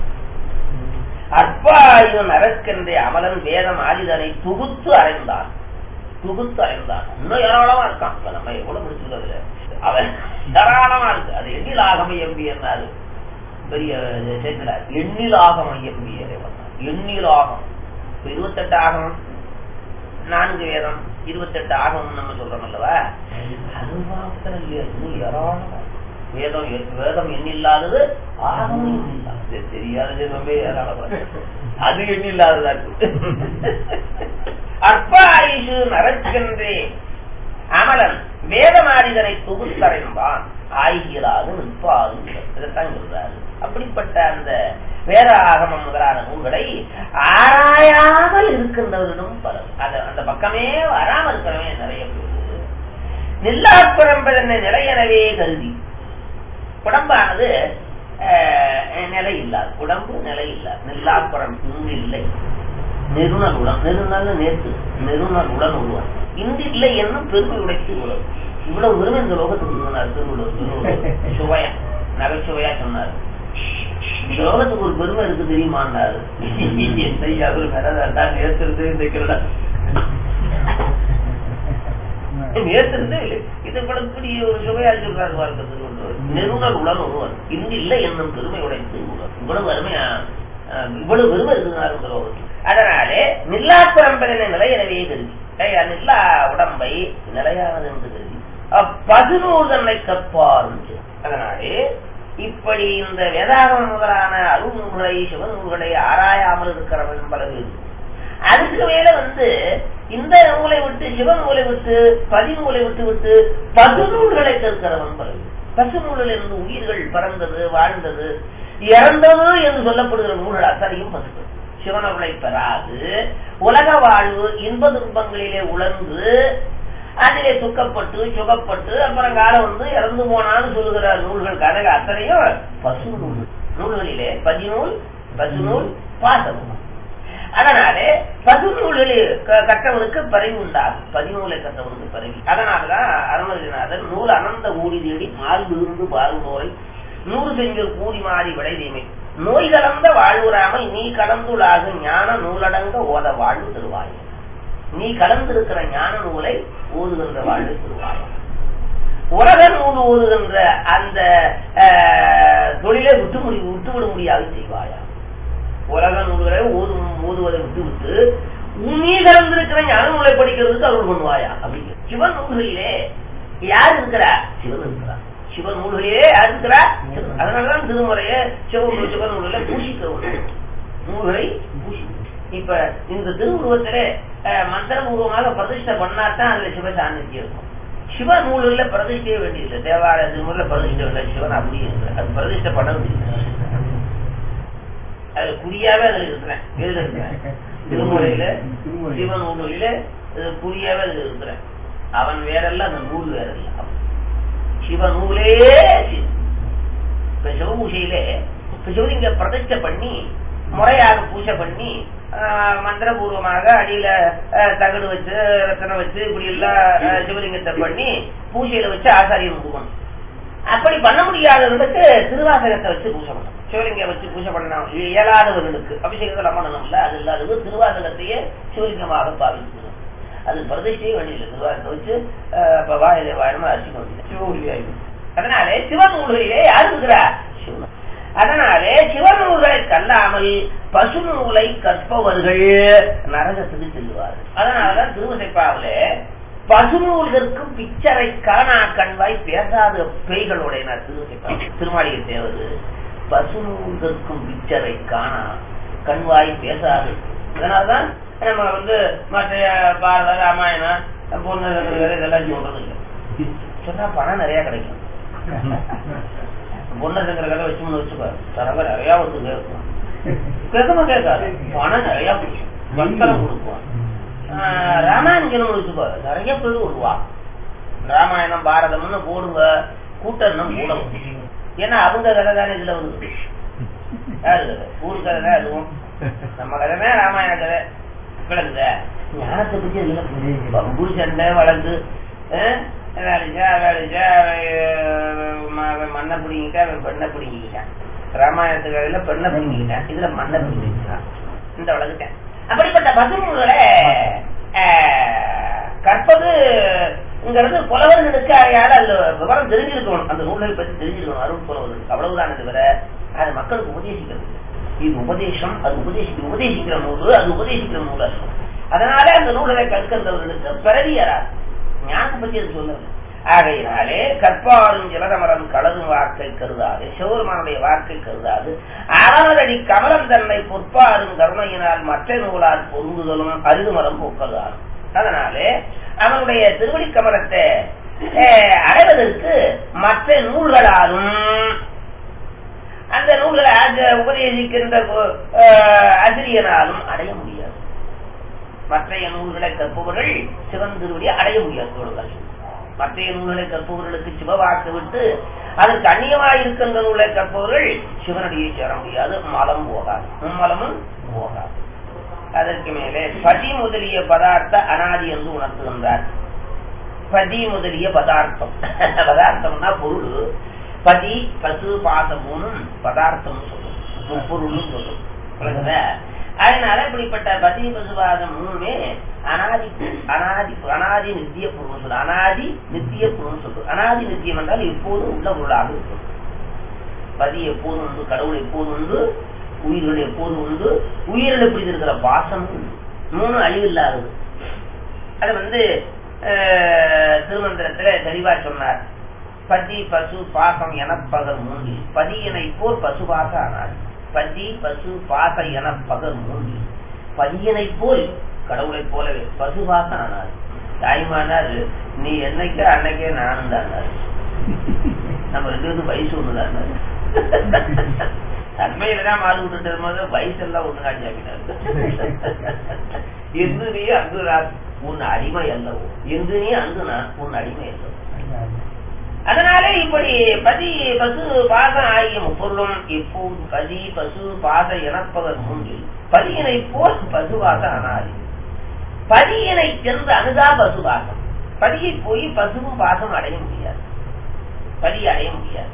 அற்பாயு நரக்கென்றே அமலன் வேதம் ஆதிதனை தொகுத்து அறைந்தான் தொகுத்து அறைந்தான் இன்னும் ஏராளமா இருக்கான் இப்ப நம்ம எவ்வளவு பிடிச்சிருக்கிறதுல அவன் ஏராளமா இருக்கு அது எண்ணில் ஆகம எம்பி என்னாரு பெரிய சேர்க்கிறார் எண்ணில் ஆகம எம்பி எண்ணில் ஆகம் இப்ப இருபத்தெட்டு ஆகமம் நான்கு வேதம் இருபத்தெட்டு ஆகமம் நம்ம சொல்றோம் அல்லவா அது மாத்திரம் இல்லையா இன்னும் ஏராளமா வேதம் எ- வேதம் எண்ணில்லாதது ஆகமும் எண்ணில்லாதது இது தெரியாதது ரொம்ப ஏராளமா இருக்கு. அது எண்ணில்லாததா இருக்கு அற்ப ஆயுஷு நரச்சென்றே அமலன் வேதமாரிதனை தொகுத்தறைந்தான் ஆகியலாது நிற்பாது இதைத்தான் சொல்றாரு அப்படிப்பட்ட அந்த வேத ஆகமம் முதலான நூல்களை ஆராயாமல் இருக்கின்றவர்களும் பலர் அது அந்த பக்கமே வராமல் இருக்கிறவங்க நிறைய பேர் நில்லாப்புறம்பதனை நிலையெனவே கருதி உடம்பானது அஹ், நிலை இல்லாது உடம்பு நிலை இல்லாது நில்லாப்புறம் இங்கு இல்லை நெருணல் உடன் நெருணல் நேற்று நெருணல் உடன் உருவன் இன்று இல்லை என்னும் பெருமை உடைத்து உலகம் இவ்வளவு பெருமை இந்த லோகத்துக்கு சொன்னார் திருவள்ளுவர் திருவள்ளுவர் சுவையா நகைச்சுவையா சொன்னார் இந்த லோகத்துக்கு ஒரு பெருமை இருக்கு தெரியுமான்னாரு என்னையா அவரு மேலதாண்டா நேத்திருந்து இந்த நேத்திருந்து இது படக்கூடிய ஒரு சுவையா சொல்றாரு பார்க்கிறது நெருணர் உடன் ஒருவன் இங்கு இல்லை என்னும் பெருமை உடைத்து இவ்வளவு அருமையா அஹ், இவ்வளவு பெருமை இருக்குங்கிறாரு இந்த லோகத்துக்கு அதனாலே நில்லா பரம்பரை நிலையனவே கருதி ஐயா, நில்லா உடம்பை நிலையானது என்று கருதி பதினோரு தன்னை கற்பார் அதனாலே இப்படி இந்த வேதாகம் முதலான அருள் நூல்களை சிவன் நூல்களை ஆராயாமல் இருக்கிறவன் பல பேர் அதுக்கு மேல வந்து இந்த நூலை விட்டு சிவன் நூலை விட்டு பதிநூலை விட்டு விட்டு பசுநூல்களை கற்கிறவன் பல பேர் பசு நூலில் இருந்து உயிர்கள் பறந்தது வாழ்ந்தது இறந்தது என்று சொல்லப்படுகிற நூல்கள் அத்தனையும் பசுக்கள் சிவனவளை பெறாது உலக வாழ்வு இன்ப துன்பங்களிலே உழந்து அதிலே துக்கப்பட்டு சுகப்பட்டு அப்புறம் காலம் வந்து இறந்து போனான்னு சொல்லுகிற நூல்கள் கனக அத்தனையும் பசு நூல் நூல்களிலே பதிநூல் பசுநூல் பாசனம் அதனாலே பதிநூல்களில் க- கற்றவனுக்கு பரவி உண்டாகும் பதிநூலை கற்றவனுக்கு பரவி அதனாலதான் அருணகிரிநாதர் நூல் அனந்த ஊடி தேடி மார்பு இருந்து பாருவோரை நூறு செஞ்சல் கூடி மாறி விளைதீமை நோய் கலந்த வாழ்வுறாமல் நீ கலந்துள்ளாகும் ஞான நூலடங்க ஓத வாழ்வு தருவாய் நீ கலந்திருக்கிற ஞான நூலை ஓதுகின்ற வாழ்வு தருவாய் உலக நூல் ஓதுகின்ற அந்த அஹ், தொழிலை விட்டு முடி விட்டுவிட முடியாது செய்வாயா உலக நூல்களை ஓதும் ஓதுவதை விட்டுவிட்டு நீ கலந்திருக்கிற ஞான நூலை படிக்கிறதுக்கு அருள் பண்ணுவாயா அப்படிங்கிற சிவன் நூல்களிலே யார் இருக்கிறா சிவன் இருக்கிறா சிவன் நூல்களிலே யார் இருக்கிறா சிவன். அதனாலதான் திருமுறைய சிவன் சிவன் நூல்களை பூசிக்க நூல்களை பூசி இப்ப இந்த திருவுருவத்திலே அஹ், மந்திரபூர்வமாக பிரதிஷ்டை பண்ணாதான் அதுல சிவ சாநித்தியம் இருக்கும் சிவ நூல்ல பிரதிஷ்டையே வேண்டியதில்லை தேவாலய திருமுறையில பிரதிஷ்டை வேண்டிய சிவன் அப்படியே இருக்கு அது பிரதிஷ்டை பண்ண முடியாது அது குறியாவே அதுல இருக்கிறேன் எதுல இருக்கிறேன் திருமுறையில சிவன் நூலில இது குறியாவே அதுல இருக்கிறேன் அவன் வேறல்ல அந்த நூல் வேறல்ல அவன் சிவ நூலே சிவன். இப்ப சிவபூஜையிலே இப்ப சிவலிங்க பிரதிஷ்டை பண்ணி முறையாக பூஜை பண்ணி ஆஹ், மந்திரபூர்வமாக அடியில ஆஹ், தகடு வச்சு ரத்தனம் வச்சு இப்படி எல்லாம் ஆஹ், சிவலிங்கத்தை பண்ணி பூஜையில வச்சு ஆசாரியம் கொடுக்கணும் அப்படி பண்ண முடியாதவர்களுக்கு திருவாசகத்தை வச்சு பூஜை பண்ணணும் சிவலிங்கம் வச்சு பூஜை பண்ணணும் இது இயலாதவர்களுக்கு அபிஷேகத்தில் பண்ணணும்ல அது இல்லாதது திருவாசகத்தையே சிவலிங்கமாக பாவிக்கணும் அது பிரதிஷ்டையே வேண்டியது திருவாசகத்தை வச்சு ஆஹ், அப்ப வாயில வாயனமா அரிசிக்க வேண்டியது சிவகுடி ஆயிடும் அதனாலே சிவநூல்களிலே யார் இருக்கிறா சிவன் அதனாலே சிவநூல்களை கல்லாமல் பசு நூலை கற்பவர்கள் நரகத்துக்கு செல்வார்கள் அதனாலதான் திருவசைப்பாவிலே பசுநூல்களுக்கும் பிச்சரை காணா கண்வாய் பேசாத பேய்களுடைய திருவசைப்பா திருமாளிகை தேவது பசுநூல்களுக்கும் பிச்சரை காணா கண்வாய் பேசாது அதனாலதான் நம்ம வந்து மற்ற பாரத ராமாயணம் பொண்ணு இதெல்லாம் சொல்றது இல்லை சொன்னா பணம் நிறைய கிடைக்கும் பொண்ணு இருக்கிற கதை வச்சு வச்சுக்கோ தரங்க நிறைய வந்து கேட்கும் கேட்கமா கேட்காது பணம் நிறைய கொடுக்கும் வந்தரம் கொடுக்கும் ஆஹ் ராமாயணம் வச்சுக்கோ நிறைய பேர் வருவா ராமாயணம் பாரதம்னு போடுங்க கூட்டம் கூடும் ஏன்னா அவங்க கதை தானே இதுல வந்து யாரு கதை ஊர் கதை தான் அதுவும் நம்ம கதை தான் ராமாயண கதை விளங்குத ஞானத்தை பத்தி அதுல பம்பு சண்டை வளர்ந்து அஹ், வேலைச்சா வேலைச்சா அவன் மண்ணை பிடிங்கிட்டா அவன் பெண்ணை பிடிங்கிக்கிட்டான் ராமாயணத்து கதையில பெண்ணை பிடிங்கிக்கிட்டான் இதுல மண்ணை பிடிங்கிட்டான் இந்த வளர்ந்துட்டேன் அப்படிப்பட்ட பசுநூல்களை அஹ், கற்பதுங்கிறது புலவர்களுக்கு யாரும் அந்த விவரம் தெரிஞ்சிருக்கணும் அந்த நூல்களை பற்றி தெரிஞ்சிருக்கணும் அருள் புலவர்களுக்கு அவ்வளவுதானே தவிர அது மக்களுக்கு உபதேசிக்கிறது இல்லை. இது உபதேசம் அது உபதேசிக்க உபதேசிக்கிற நூல் அது உபதேசிக்கிற நூல் அல்ல. அதனால அந்த நூல்களை கற்கின்றவர்களுக்கு பிறவியறார் ஞானம் பற்றி அது சொல்லல ஆகையினாலே கற்பாரும் ஜலதமரம் கலரும் வாக்கை கருதாது சிவருமானுடைய வாக்கை கருதாது அவனதடி கமலம் தன்னை பொற்பாரும் கருணையினால் மற்ற நூலால் பொருந்துதலும் அருகுமரம் போக்கதால் அதனாலே அவனுடைய திருவடி கமலத்தை அஹ், அடைவதற்கு மற்ற நூல்களாலும் அந்த நூல்களை ஆஜ- உபதேசிக்கின்ற அஹ், ஆசிரியனாலும் அடைய முடியாது மற்றைய நூல்களை கற்பவர்கள் சிவன் திருவடியை அடைய முடியாது சொல்லுங்கள் மற்றைய நூல்களை கற்பவர்களுக்கு சிவவாக்கு விட்டு அதற்கு அந்நியமாக இருக்கின்ற நூலை கற்பவர்கள் சிவனடியை சேர முடியாது மலம் போகாது மும்மலமும் போகாது அதற்கு மேலே பதி முதலிய பதார்த்த அனாதி என்று உணர்த்துகின்றார் பதி முதலிய பதார்த்தம் பதார்த்தம்னா பொருள் பதி பசு பாசமும் பதார்த்தம் சொல்லும் முப்பொருளும் சொல்லும் விளங்குதா? அதனால இப்படிப்பட்ட பதி பசுபாதம் மூணுமே அனாதி அனாதி அனாதி நித்திய பொருள் சொல்லு அனாதி நித்திய பொருள் சொல்லு அனாதி நித்தியம் என்றால் எப்போதும் உள்ள பொருளாக இருக்கும் பதி எப்போதும் உண்டு கடவுள் எப்போதும் உண்டு உயிர்கள் எப்போதும் உண்டு உயிரில் எப்படி இருக்கிற பாசமும் உண்டு மூணு அழிவில்லாதது அது வந்து அஹ், திருமந்திரத்துல தெளிவா சொன்னார் பதி பசு பாசம் எனப்பகல் மூன்றில் பதியனை போர் பசுபாச அனாதி பதி பசு பாச எனப்பகல் மூன்றில் பதியனை போல் கடவுளைப் போலவே பசுபாச அனாதி தாய்மானார் நீ என்னைக்கே அன்னைக்கே நானும் தான் நம்ம ரெண்டு பேரும் வயசு ஒண்ணுதான் தன்மையில தான் மாறு விட்டுட்டு போது வயசு எல்லாம் ஒண்ணு காட்சி எங்கு நீ அங்கு நான் உன் அடிமை அல்லவோ எங்கு நீ அங்கு நான் உன் அடிமை அல்லவோ அதனாலே இப்படி பதி பசு பாசம் ஆகிய முப்பொருளும் எப்போது பதி பசு பாச எனப்பவர் மூன்றில் பதியினை போல் பசுவாச அனாதி பதியினை சென்று அணுகா பசுவாசம் பதியை போய் பசுவும் பாசம் அடைய முடியாது பதி அடைய முடியாது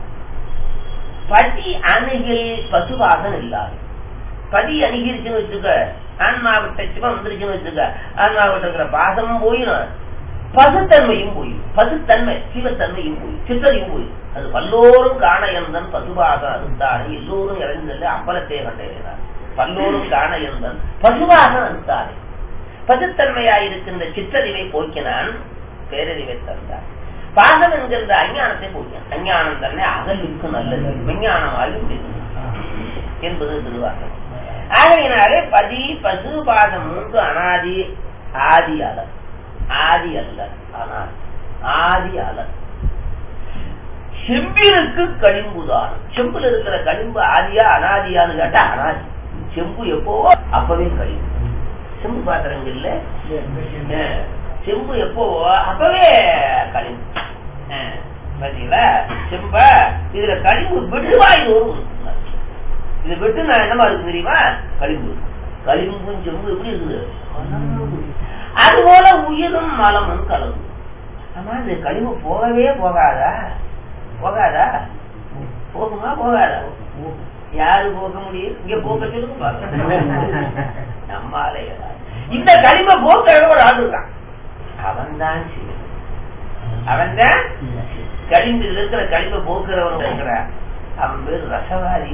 பதி அணுகில் பசுவாசம் இல்லாது பதி அணுகிருச்சுன்னு வச்சுக்க ஆன்மாவிட்ட சிவம் வந்துருச்சுன்னு வச்சுக்க ஆன்மாவிட்ட இருக்கிற பாசமும் போயிடும் பசுத்தன்மையும் போய் பசுத்தன்மை சிவத்தன்மையும் போய் சித்தரையும் போய் அது பல்லோரும் காண எந்தன் பசுவாக அறுத்தானே எல்லோரும் இறந்தல்ல அம்பலத்தை கண்டறினார் பல்லோரும் காண எந்தன் பசுவாக அறுத்தானே பசுத்தன்மையாயிருக்கின்ற சித்தறிவை போக்கினான் பேரறிவை தந்தார் பாசம் என்கின்ற அஞ்ஞானத்தை போக்கினான் அஞ்ஞானம் தன்னை அகலுக்கு நல்லது விஞ்ஞானமாகி முடியும் என்பது திருவாசகம் ஆகையினாலே பதி பசு பாதம் மூன்று அனாதி ஆதி அலர் ஆதி அல்ல ஆனால் ஆதி அலர் செம்பிற்கு களிம்புதான் செம்புல இருக்கிற களிம்பு ஆதியா அனாதியான்னு கேட்டா அனாதி செம்பு எப்போ அப்பவே களிம்பு செம்பு பாத்திரங்கள்ல அஹ், செம்பு எப்போ அப்பவே களிம்பு அஹ், பாத்தீங்களா செம்ப இதுல களிம்பு விடுவாய் வரும் இது விட்டு நான் என்னமா இருக்கு தெரியுமா களிம்பு களிம்பும் செம்பு எப்படி இருக்குது அதுபோல உயிரும் மலமும் கலந்து ஆமா இந்த களிம்பு போகவே போகாதா போகாதா போகுமா போகாதா யாரு போக முடியும் இங்க போக்க சொல்லுங்க பாருங்க. நம்மாலே இந்த களிம்ப போக்க ஒரு ஆள் இருக்கான் அவன் தான் அவன் தான் களிம்பு இருக்கிற களிம்ப போக்குறவன் இருக்கிறான் அவன் பேர் ரசவாதி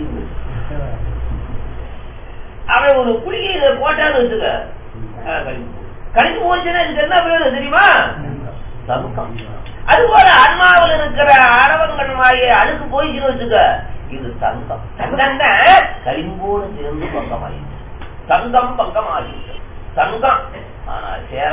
அவன் ஒரு குளிகையில போட்டான்னு வச்சுக்க அஹ், களிம்பு களிம்பு போச்சுன்னா இதுக்கு என்ன பேரு தெரியுமா தமுக்கம் அதுபோல ஆன்மாவில் இருக்கிற ஆரவங்கள் மாய அழுக்கு போயிச்சுன்னு வச்சுக்க இது தங்கம் தங்கம் தான் களிம்போடு சேர்ந்து பங்கமாயிடுச்சு தங்கம் பங்கமாகிடுச்சு தங்கம் ஆனா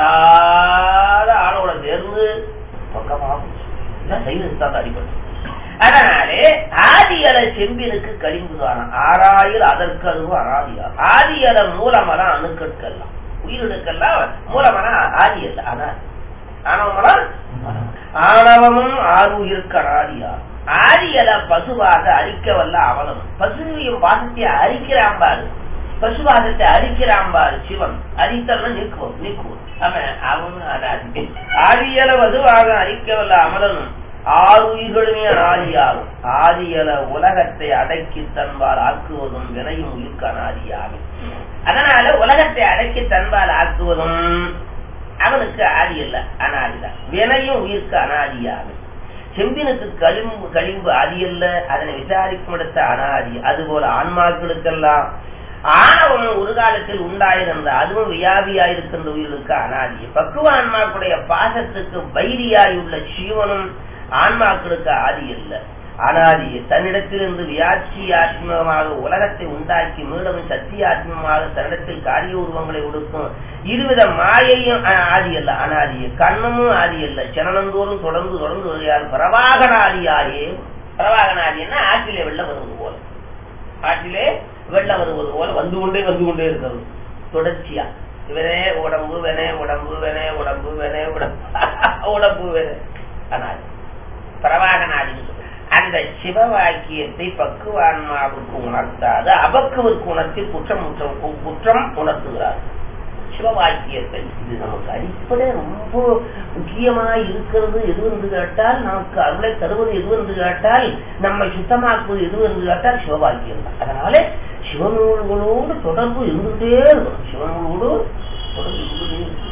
சேராத ஆளோட சேர்ந்து பங்கமாகும் இதான் சைவத்தால் அடிப்படை அதனாலே ஆதியல செம்பினுக்கு கழிம்புதான ஆறாயில் அதற்கு அதுவும் அனாதியா ஆதியல மூலமரம் அணுக்கற்கெல்லாம் உயிரினுக்கெல்லாம் மூலமரம் ஆதி அல்ல அனாதி ஆணவமரம் ஆணவமும் ஆறுயிருக்கு அனாதியா ஆதியல பசுவாக அழிக்க வல்ல அவலம் பசுவையும் பாசத்தை அரிக்கிறான் பாரு பசுவாதத்தை அரிக்கிறான் சிவன் அரித்தவன் நீக்குவோம் நீக்குவோம் அவன் அவனும் அனாதி ஆதியல வதுவாக அரிக்க வல்ல அமலனும் ஆறுயிர்களுமே அனாதியாகும் ஆதியல உலகத்தை அடக்கி தன்பால் ஆக்குவதும் வினையும் உயிர்க்கு அனாதியாகும் அதனால உலகத்தை அடக்கி தன்பால் ஆக்குவதும் அவனுக்கு ஆதி அல்ல அனாதிதான் வினையும் உயிர்க்கு அனாதியாகும் செம்பினுக்கு களிம்பு களிம்பு ஆதி அல்ல அதனை விசாரிக்கும் இடத்த அனாதி அதுபோல ஆன்மாக்களுக்கெல்லாம் ஆணவம் ஒரு காலத்தில் உண்டாயிருந்த அதுவும் வியாபியாயிருக்கின்ற உயிர்களுக்கு அனாதி பக்குவ ஆன்மாக்களுடைய பாசத்துக்கு வைரியாயுள்ள சீவனும் ஆன்மாக்களுக்கு ஆதி அல்ல அனாதி தன்னிடத்திலிருந்து வியாட்சியாத்மமாக உலகத்தை உண்டாக்கி மீண்டும் சத்தியாத்மமாக தன்னிடத்தில் காரிய உருவங்களை கொடுக்கும் இருவித மாயையும் ஆ- ஆதி அல்ல அனாதி கண்ணமும் ஆதி அல்ல சனனந்தோறும் தொடர்ந்து தொடர்ந்து வருகிறார் பிரவாகனாதியாயே பிரவாகனாதின்னா ஆற்றிலே வெள்ளம் வருவது போல ஆற்றிலே வெள்ளம் வருவது போல வந்து கொண்டே வந்து கொண்டே இருக்கிறது தொடர்ச்சியா இவனே உடம்பு வெனே உடம்பு வெனே உடம்பு வெனே உடம்பு உடம்பு வெனே அனாதி பிரவாகனாதின்னு சொல்றது. அந்த சிவவாக்கியத்தை பக்குவான்மாவுக்கு உணர்த்தாது அபக்குவிற்கு உணர்த்தி குற்றம் குற்றம் குற்றம் உணர்த்துகிறார் சிவவாக்கியத்தை இது நமக்கு அடிப்படை ரொம்ப முக்கியமா இருக்கிறது எது என்று கேட்டால் நமக்கு அருளை தருவது எது என்று கேட்டால் நம்மை சுத்தமாக்குவது எது என்று கேட்டால் சிவவாக்கியம் தான் அதனால சிவநூல்களோடு தொடர்பு இருந்துகிட்டே இருக்கணும் சிவநூலோடு தொடர்பு இருந்துகிட்டே இருக்கணும்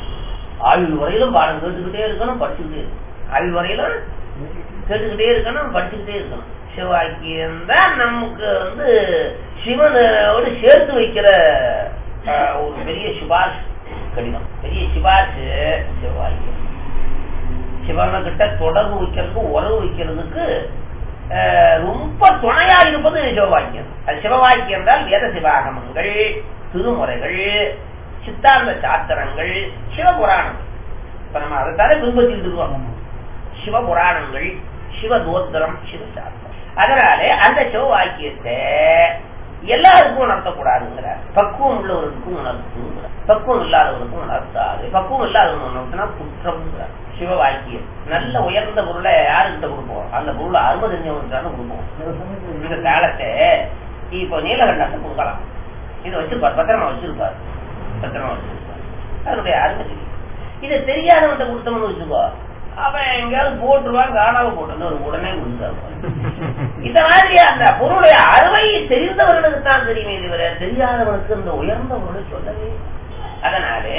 ஆயுள் வரையிலும் பாடம் கேட்டுக்கிட்டே இருக்கணும் படிச்சுக்கிட்டே இருக்கணும் ஆயுள் வரையிலும் கேட்டுக்கிட்டே இருக்கணும் படிச்சுக்கிட்டே இருக்கணும் சிவாக்கியம் தான் நமக்கு வந்து சிவனோடு சேர்த்து வைக்கிற ஆஹ், ஒரு பெரிய சிபாஷ் கடிதம் பெரிய சிபாஷ் சிவாக்கியம் சிவன கிட்ட தொடர்பு வைக்கிறதுக்கு உறவு வைக்கிறதுக்கு ஆஹ், ரொம்ப துணையா இருப்பது சிவவாக்கியம் அது சிவவாக்கியம் என்றால் வேத சிவாகமங்கள் திருமுறைகள் சித்தாந்த சாஸ்திரங்கள் சிவபுராணங்கள் இப்ப நம்ம அதைத்தானே பின்பற்றிட்டு இருக்கோம் சிவபுராணங்கள் சிவதோத்திரம் சிவசாஸ்திரம் அதனாலே அந்த சிவவாக்கியத்தை எல்லாருக்கும் உணர்த்தக்கூடாதுங்கிறார் பக்குவம் உள்ளவருக்கும் உணர்த்துங்கிறார் பக்குவம் இல்லாதவருக்கும் உணர்த்தாது பக்குவம் இல்லாதவன் உணர்த்தினா குற்றம்ங்கிறார் சிவவாக்கியம் நல்ல உயர்ந்த பொருளை யாருக்கிட்ட கொடுப்போம் அந்த பொருளை அறுபது தெரிஞ்சவனுக்கு கொடுப்போம் இந்த காலத்தை இப்போ நீலகண்டத்தை கொடுக்கலாம் இதை வச்சிருப்பார் பத்திரமா வச்சிருப்பார் பத்திரமா வச்சிருப்பார் அதனுடைய அருமை தெரியும் இதை தெரியாதவன்ட்ட கொடுத்தவன்னு வச்சுக்கோ அவன் எங்கேயாவது போட்டுருவான் காணாம போட்டு உடனே கொடுத்தாரு இந்த மாதிரி அந்த பொருளுடைய அருமை தெரிந்தவர்களுக்கு தான் தெரியுமே தவிர தெரியாதவனுக்கு இந்த உயர்ந்த பொருளை சொல்லவே இல்லை. அதனாலே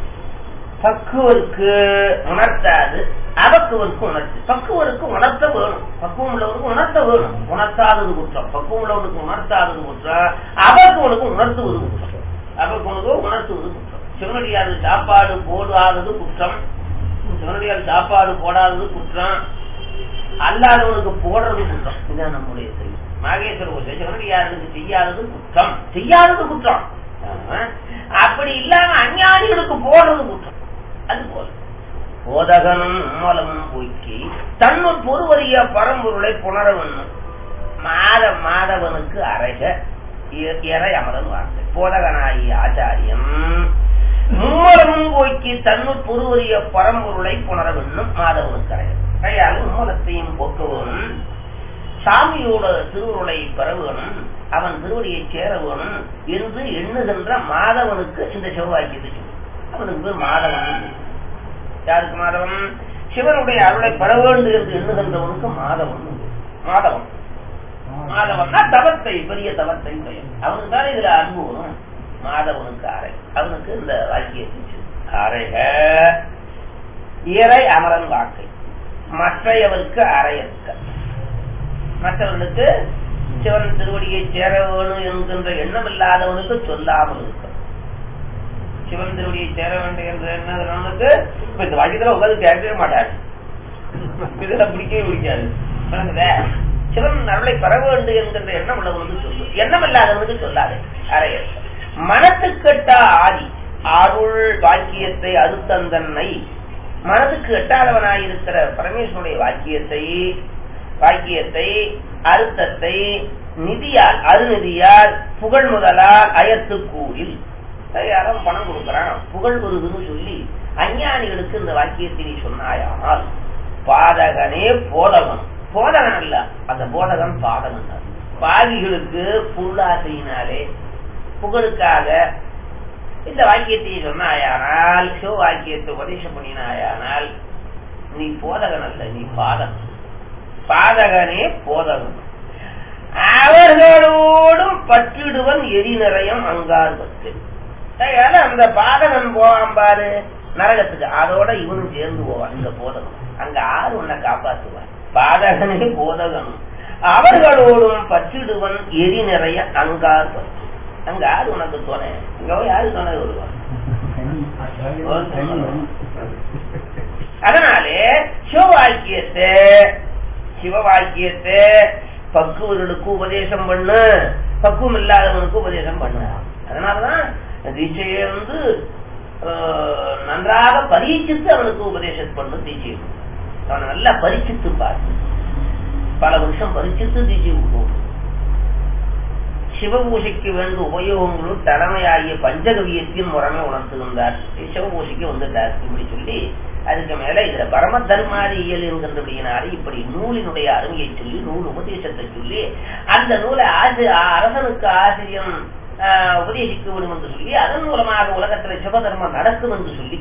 பக்குவருக்கு உணர்த்தாது அபக்குவருக்கு உணர்த்து பக்குவருக்கு உணர்த்த வேணும் பக்குவம் உள்ளவருக்கு உணர்த்த வேணும் உணர்த்தாதது குற்றம் பக்குவம் உள்ளவனுக்கு உணர்த்தாதது குற்றம் அபக்குவனுக்கு உணர்த்துவது குற்றம் அபக்குவனுக்கு உணர்த்துவது குற்றம் சிவனடியாரு சாப்பாடு போடாதது குற்றம் சிவனடியார் சாப்பாடு போடாதது குற்றம் அல்லாதவனுக்கு போடுறது குற்றம் இதுதான் நம்முடைய தெரியும் நாகேஸ்வர பூஜை சிவனடியாருக்கு செய்யாதது குற்றம் செய்யாதது குற்றம் ஆமா. அப்படி இல்லாம அஞ்ஞானிகளுக்கு போடுறது குற்றம் அது போல போதகனும் மூலமும் போக்கி தன்னுள் பொறுவறிய பரம்பொருளை புணர வேணும் மாத மாதவனுக்கு அரைக இ- இறை அமரன் வார்த்தை போதகனாகிய ஆச்சாரியம் மும்மலமும் போக்கி தன்னுள் பொறுவறிய பரம்பொருளை புணர வேணும் மாதவனுக்கு அரைக கையால் மும்மலத்தையும் போக்க வேணும் சாமியோட திருவுருளை பெற வேணும் அவன் திருவடியை சேர வேணும் என்று எண்ணுகின்ற மாதவனுக்கு இந்த செவ்வாய்க்கு சொல்லு அவனுக்கு பேர் மாதவன் யாருக்கு மாதவன் சிவனுடைய அருளை பெற வேண்டும் என்று எண்ணுகின்றவனுக்கு மாதவன் மாதவன் மாதவன்னா தவத்தை பெரிய தவத்தை பெயர் அவனுக்கு தானே இதுல அன்பு வரும் மாதவனுக்கு அறை அவனுக்கு இந்த வாக்கியத்தை சொல்லு. அறைக இறை அமரன் வாக்கை மற்றையவருக்கு அறையற்க மற்றவர்களுக்கு சிவன் திருவடியை சேர வேணும் என்கின்ற எண்ணம் இல்லாதவனுக்கு சொல்லாமல் இருக்க சிவன் திருவடியை சேர வேண்டும் என்ற எண்ணவனுக்கு இப்ப இந்த வாக்கியத்துல உட்காந்து கேட்கவே மாட்டாரு இதுல பிடிக்கவே பிடிக்காது விளங்குதா? சிவன் அருளை பெற வேண்டும் என்கின்ற எண்ணம் உள்ளவனுக்கு சொல்லு எண்ணம் இல்லாதவனுக்கு சொல்லாது அறைய மனத்துக்கெட்ட ஆதி அருள் வாக்கியத்தை அறுத்தந்தன்னை மனதுக்கு எட்டாதவனாயிருக்கிற பரமேஸ்வருடைய வாக்கியத்தை வாக்கியத்தை அறுத்தத்தை நிதியால் அருநிதியால் புகழ் முதலால் அயத்து கூறில் யாரும் பணம் கொடுக்கறான் புகழ் வருதுன்னு சொல்லி அஞ்ஞானிகளுக்கு இந்த வாக்கியத்தை நீ சொன்னாயானால் பாதகனே போதகன் போதகன் அல்ல அந்த போதகன் பாதகன் தான். பாவிகளுக்கு பொருளாசையினாலே புகழுக்காக இந்த வாக்கியத்தை சொன்னாயானால் சிவ வாக்கியத்தை உபதேசம் பண்ணினாயானால் நீ போதகன் அல்ல நீ பாதகன் பாதகனே போதகன் அவர்களோடும் பற்றிடுவன் எரி நிறையம் அங்கார் பத்து அதனால அந்த பாதகன் போவான் பாரு நரகத்துக்கு அதோட இவனும் சேர்ந்து போவான் இந்த போதகன் அங்க ஆறு உன்னை காப்பாத்துவான் பாதகனே போதகன் அவர்களோடும் பற்றிடுவன் எரி நிறைய அங்கார் பத்து அங்க ஆறு உனக்கு துணை இங்க போய் யாரு துணை வருவான் அதனாலே சிவவாக்கியத்தை சிவவாக்கியத்தை பக்குவர்களுக்கு உபதேசம் பண்ணு பக்குவம் இல்லாதவனுக்கு உபதேசம் பண்ணு அதனாலதான் தீட்சையை வந்து ஆஹ், நன்றாக பரீட்சித்து அவனுக்கு உபதேசம் பண்ணு தீட்சை அவனை நல்லா பரீட்சித்து பார்த்து பல வருஷம் பரீட்சித்து தீட்சை கொடுக்கும் சிவபூசைக்கு வேண்டிய உபயோகங்களும் தலைமையாகிய பஞ்சகவியத்தின் முறைமை உணர்த்துகின்றார் சிவபூசைக்கு வந்துட்டார் இப்படி சொல்லி அதுக்கு மேல இதுல பரம தர்மாதியல் என்கின்றபடியினாலே இப்படி நூலினுடைய அருமையை சொல்லி நூல் உபதேசத்தை சொல்லி அந்த நூலை ஆசி அரசனுக்கு ஆசிரியம் ஆஹ், உபதேசிக்க வேண்டும் என்று சொல்லி அதன் மூலமாக உலகத்தில் சிவதர்மம் நடக்கும் என்று சொல்லி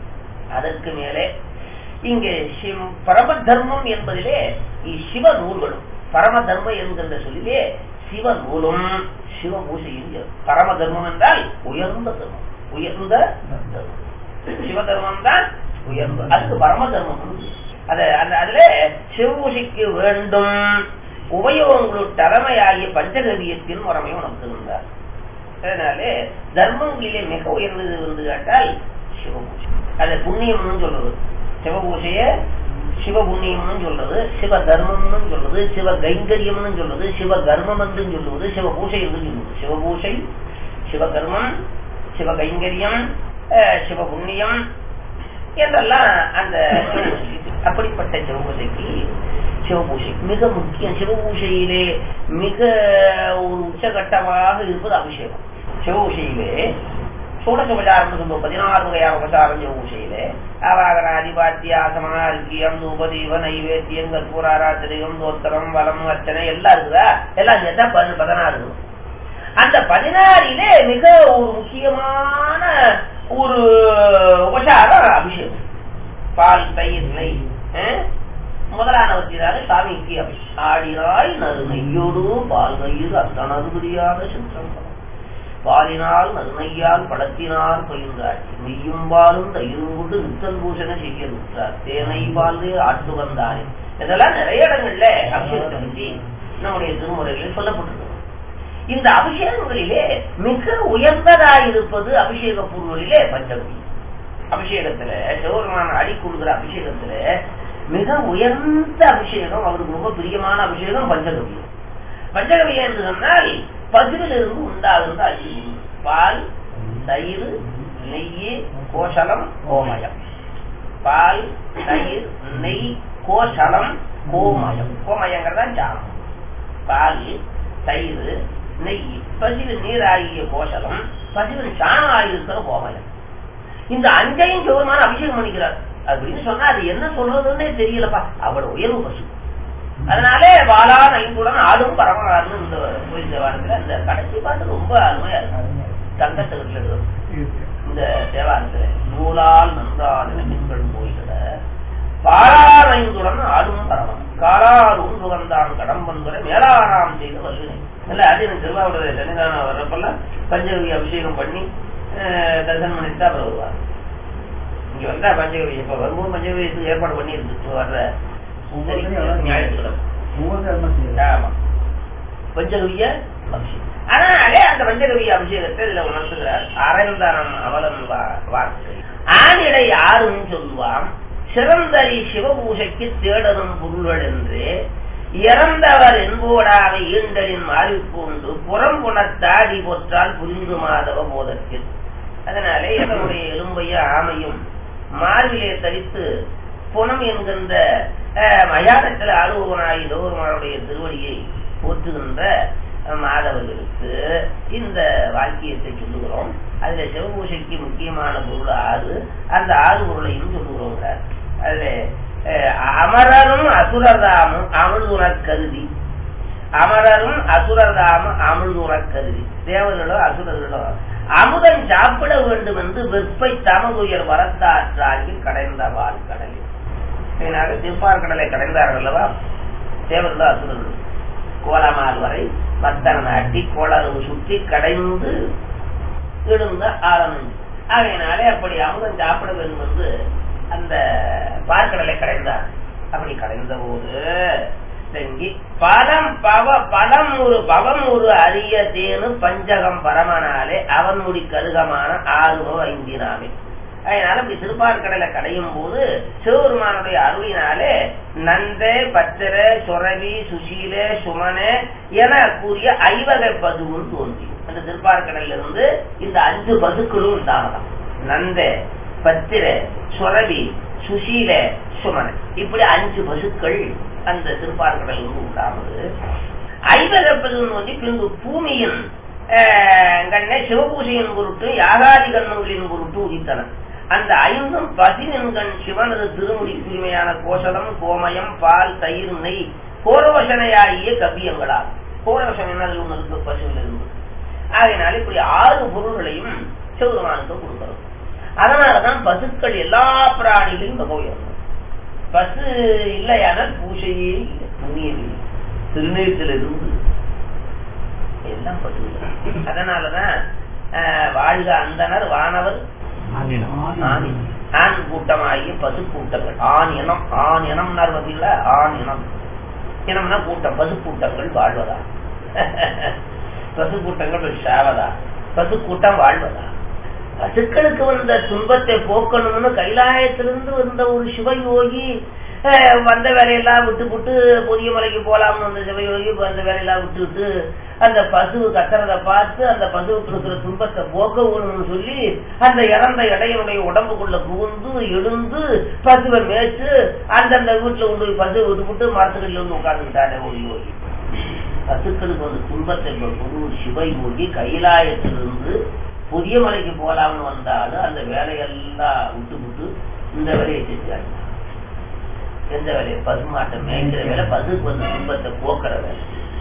அதற்கு மேலே இங்கே சிவ- பரம தர்மம் என்பதிலே இ- சிவ நூல்களும் பரம தர்மம் என்கின்ற சொல்லிலே சிவ நூலும் சிவ பூசையும் சேரும். பரம தர்மம் என்றால் உயர்ந்த தர்மம் உயர்ந்த தர்மம் சிவ தர்மம் தான் உயர்ந்த அதுக்கு பரம தர்மம் உண்டு. அத அந்த அதுல சிவபூசைக்கு வேண்டும் உபயோகங்களுள் தலைமையாகிய பஞ்சகவியத்தின் முறைமை உணர்த்துகின்றார் அதனாலே தர்மங்களிலே மிக உயர்ந்தது வந்து கேட்டால் சிவபூஜை அது புண்ணியம்னு சொல்றது சிவபூஜைய சிவ புண்ணியம்னு சொல்றது சிவ தர்மம்னு சொல்றது சிவ கைங்கரியம்னு சொல்றது சிவ கர்மம் என்று சொல்லுவது சிவ பூஜை என்று சொல்லுவது சிவபூஜை சிவகர்மம் சிவ கைங்கரியம் அஹ், சிவ புண்ணியம் என்றெல்லாம் அந்த சிவபூஜை அப்படிப்பட்ட சிவபூஜைக்கு சிவபூஜை மிக முக்கியம் சிவபூஜையிலே மிக ஒரு உச்சகட்டமாக இருப்பது அபிஷேகம் சிவபூஜையிலே சோடச உபச்சாரம் சொல்லுவோம் பதினாறு வகையான உபச்சாரம் சிவபூஜையிலே ஆவாகன அதிபாத்தியாசமா அர்க்கியம் தூபதீப நைவேத்தியம் கற்பூராராத்திரியம் தோத்திரம் வலம் அர்ச்சனை எல்லாம் இருக்குதா எல்லாம் சேர்த்தா பதி- பதினாறு இருக்கும். அந்த பதினாறிலே மிக ஒரு முக்கியமான ஒரு உபசாரம் அபிஷேகம் பால் தயிர் நெய் அஹ், முதலானவற்றினால சாமிக்கு அபிஷேகம். ஆடினாய் நறுநெய்யோடு பால் நெய்யில் அத்தனறுபடியாக சித்திரம் பாலினால் நறுநையால் படத்தினால் பயின்றாட்சி மெய்யும் பாலும் தயிரும் கொண்டு நித்தல் பூஷண செய்ய விட்டார் தேனை பால் ஆட்டு வந்தானே இதெல்லாம் நிறைய இடங்கள்ல அபிஷேகத்தை பற்றி நம்முடைய திருமுறைகளில் சொல்லப்பட்டிருக்கிறது இந்த அபிஷேகங்களிலே மிக உயர்ந்ததாயிருப்பது அபிஷேக பொருளிலே பஞ்சகவி அபிஷேகத்துல சிவபெருமான அடி கொடுக்கிற அபிஷேகத்துல மிக உயர்ந்த அபிஷேகம் அவருக்கு ரொம்ப பிரியமான அபிஷேகம் பஞ்சகவி பஞ்சகவி என்று சொன்னால் பசுவிலிருந்து உண்டாகின்ற அரிசி பால் தயிர் நெய் கோசலம் கோமயம் பால் தயிர் நெய் கோசலம் கோமயம் கோமயங்கிறதா சாணம் பால் தயிர் நெய் பசுவில் நீர் ஆகிய கோசலம் பசுவில் சாணம் ஆகியிருக்கிற கோமயம் இந்த அஞ்சையும் சிவருமான அபிஷேகம் பண்ணிக்கிறார் அப்படின்னு சொன்னா அது என்ன சொல்றதுன்னே தெரியலப்பா அவ்வளவு உயர்வு பசு அதனாலே பாலான் ஐந்துடன் ஆடும் பரமனார்னு இந்த கோயில் தேவாரத்துல அந்த கடைசி பாட்டு ரொம்ப அருமையா இருக்கு தங்கத்தகத்துல இருக்கு இந்த தேவாரத்துல நூலால் நன்றான பெண்கள் கோயில பாலான் ஐந்துடன் ஆடும் பரமன் காலாரும் புகழ்ந்தான் கடம்பன்புரை மேலாராம் செய்த வசூனை இல்ல அது எனக்கு திருவாவூர் சன்னிதானம் வர்றப்பெல்லாம் பஞ்சகவி அபிஷேகம் பண்ணி அஹ், தரிசனம் பண்ணிட்டு அப்புறம் வருவார் இங்க வந்தா பஞ்சகவி இப்ப வரும்போது பஞ்சகவியத்துக்கு ஏற்பாடு பண்ணி இருக்கு வர்ற ஞாயிற்றுக்கிழமை ஆமா பஞ்சகவிய அபிஷேகம் அதனாலே அந்த பஞ்சகவிய அபிஷேகத்தை இதுல உணர்த்துகிறார் அரைந்தானம் அவலம் வா- வார்த்தை ஆணிடை யாரும் சொல்லுவான் சிறந்தறி சிவபூசைக்கு தேடரும் பொருள்கள் என்று இறந்தவர் என்போடாக ஈண்டலின் மாறிக்கொண்டு புறம் புணத்தாடி போற்றால் புரிந்து மாதவ போதத்தில் அதனாலே இதனுடைய எலும்பையும் ஆமையும் மார்பிலே தரித்து புனம் என்கின்ற அஹ், மயானத்தில் ஆளுவனாய் லோகமானுடைய திருவடியை போற்றுகின்ற அஹ், மாதவர்களுக்கு இந்த வாக்கியத்தை சொல்லுகிறோம் அதுல சிவபூசைக்கு முக்கியமான பொருள் ஆறு அந்த ஆறு பொருளையும் சொல்லுகிறோம் அதுல அஹ், அமரரும் அசுரதாமும் அமிர்துணர் கருதி அமரரும் அசுரதாம அமிழ்துணர் கருதி தேவர்களோ அசுரர்களோ அமுதன் சாப்பிட வேண்டும் என்று வெப்பை தமதுயர் வரத்தாற்றாகி கடைந்த வாழ் கடலில் இதனால திருப்பார் கடலை கடைந்தார்கள் அல்லவா தேவர்களோ அசுரர்கள் கோலமால் வரை மத்தன நாட்டி கோளரவு சுற்றி கடைந்து எழுந்த ஆரம்பிச்சு ஆகையினாலே அப்படி அமுதன் சாப்பிட வேண்டும் என்று அந்த பார்க்கடலை கடைந்தார் அப்படி கடைந்த போது தங்கி பலம் பவ பலம் ஒரு பவம் ஒரு அரிய தேனு பஞ்சகம் பரமனாலே அவன் முடி கருகமான ஆறுவோ ஐந்தினாமே அதனால இப்படி திருப்பார்கடலை கடையும் போது சிவபெருமானுடைய அருளினாலே நந்தே பத்திர சொரவி சுசீலே சுமனே என கூறிய ஐவகை பதுவும் தோன்றி அந்த திருப்பார்கடலில் இருந்து இந்த அஞ்சு பசுக்களும் உண்டாகலாம் நந்தே பத்திர சொரவி சுசீல சுமன இப்படி அஞ்சு பசுக்கள் அந்த திருப்பார்கடல் இருந்து உண்டானது ஐவகப்பதுன்னு வந்து பின்பு பூமியின் ஆஹ், கண்ணே சிவபூசையின் பொருட்டு யாகாதி கண்மங்களின் பொருட்டு உதித்தன அந்த ஐந்தும் பதினெண்கண் சிவனது திருமுடி தூய்மையான கோசலம் கோமயம் பால் தயிர் நெய் கோரோசனையாகிய கவ்யங்களால் கோரோசனை ஒன்று இருக்கு பசுவில் இருந்து ஆகையினால இப்படி ஆறு பொருள்களையும் சிவபெருமானுக்கு கொடுக்கிறது அதனாலதான் பசுக்கள் எல்லா பிராணிகளையும் மிக உயர்ந்தது பசு இல்லையானால் பூஜையே இல்லை புண்ணியமே இல்லை. திருநீற்றிலிருந்து எல்லாம் பசு அதனாலதான் ஆஹ், வாழ்க அந்தனர் வானவர் ஆண் ஆண் கூட்டமாகிய பசு கூட்டங்கள் ஆண் இனம் ஆண் இனம் பார்த்தீங்களா ஆண் இனம் இனம்னா கூட்டம் பசு கூட்டங்கள் வாழ்வதா பசு கூட்டங்கள் சாவதா பசு கூட்டம் வாழ்வதா பசுக்களுக்கு வந்த துன்பத்தை போக்கணும்னு கைலாயத்திலிருந்து வந்த ஒரு சிவயோகி அஹ், வந்த வேலையெல்லாம் விட்டு விட்டு புதிய மலைக்கு போலாம்னு வந்த சிவயோகி வந்த வேலையெல்லாம் விட்டு விட்டு அந்த பசு கத்துறத பார்த்து அந்த பசுவுக்கு இருக்கிற துன்பத்தை போக்க வேணும்னு சொல்லி அந்த இறந்த இடையனுடைய உடம்புக்குள்ள புகுந்து எழுந்து பசுவை மேய்ச்சு அந்தந்த வீட்டுல கொண்டு போய் பசுவை விட்டு விட்டு மரத்துக்கடியில் வந்து உட்கார்ந்துட்டாரு ஒரு யோகி பசுக்களுக்கு வந்து துன்பத்தை போக்குவது ஒரு சிவயோகி கைலாயத்திலிருந்து புதிய மலைக்கு போலாம்னு வந்தாலும் அந்த வேலையெல்லாம் விட்டு விட்டு இந்த வேலையை செஞ்சாங்க எந்த வேலையை பசுமாட்டை மேய்க்கிற வேலை பசுக்கு வந்து துன்பத்தை போக்குற வேலை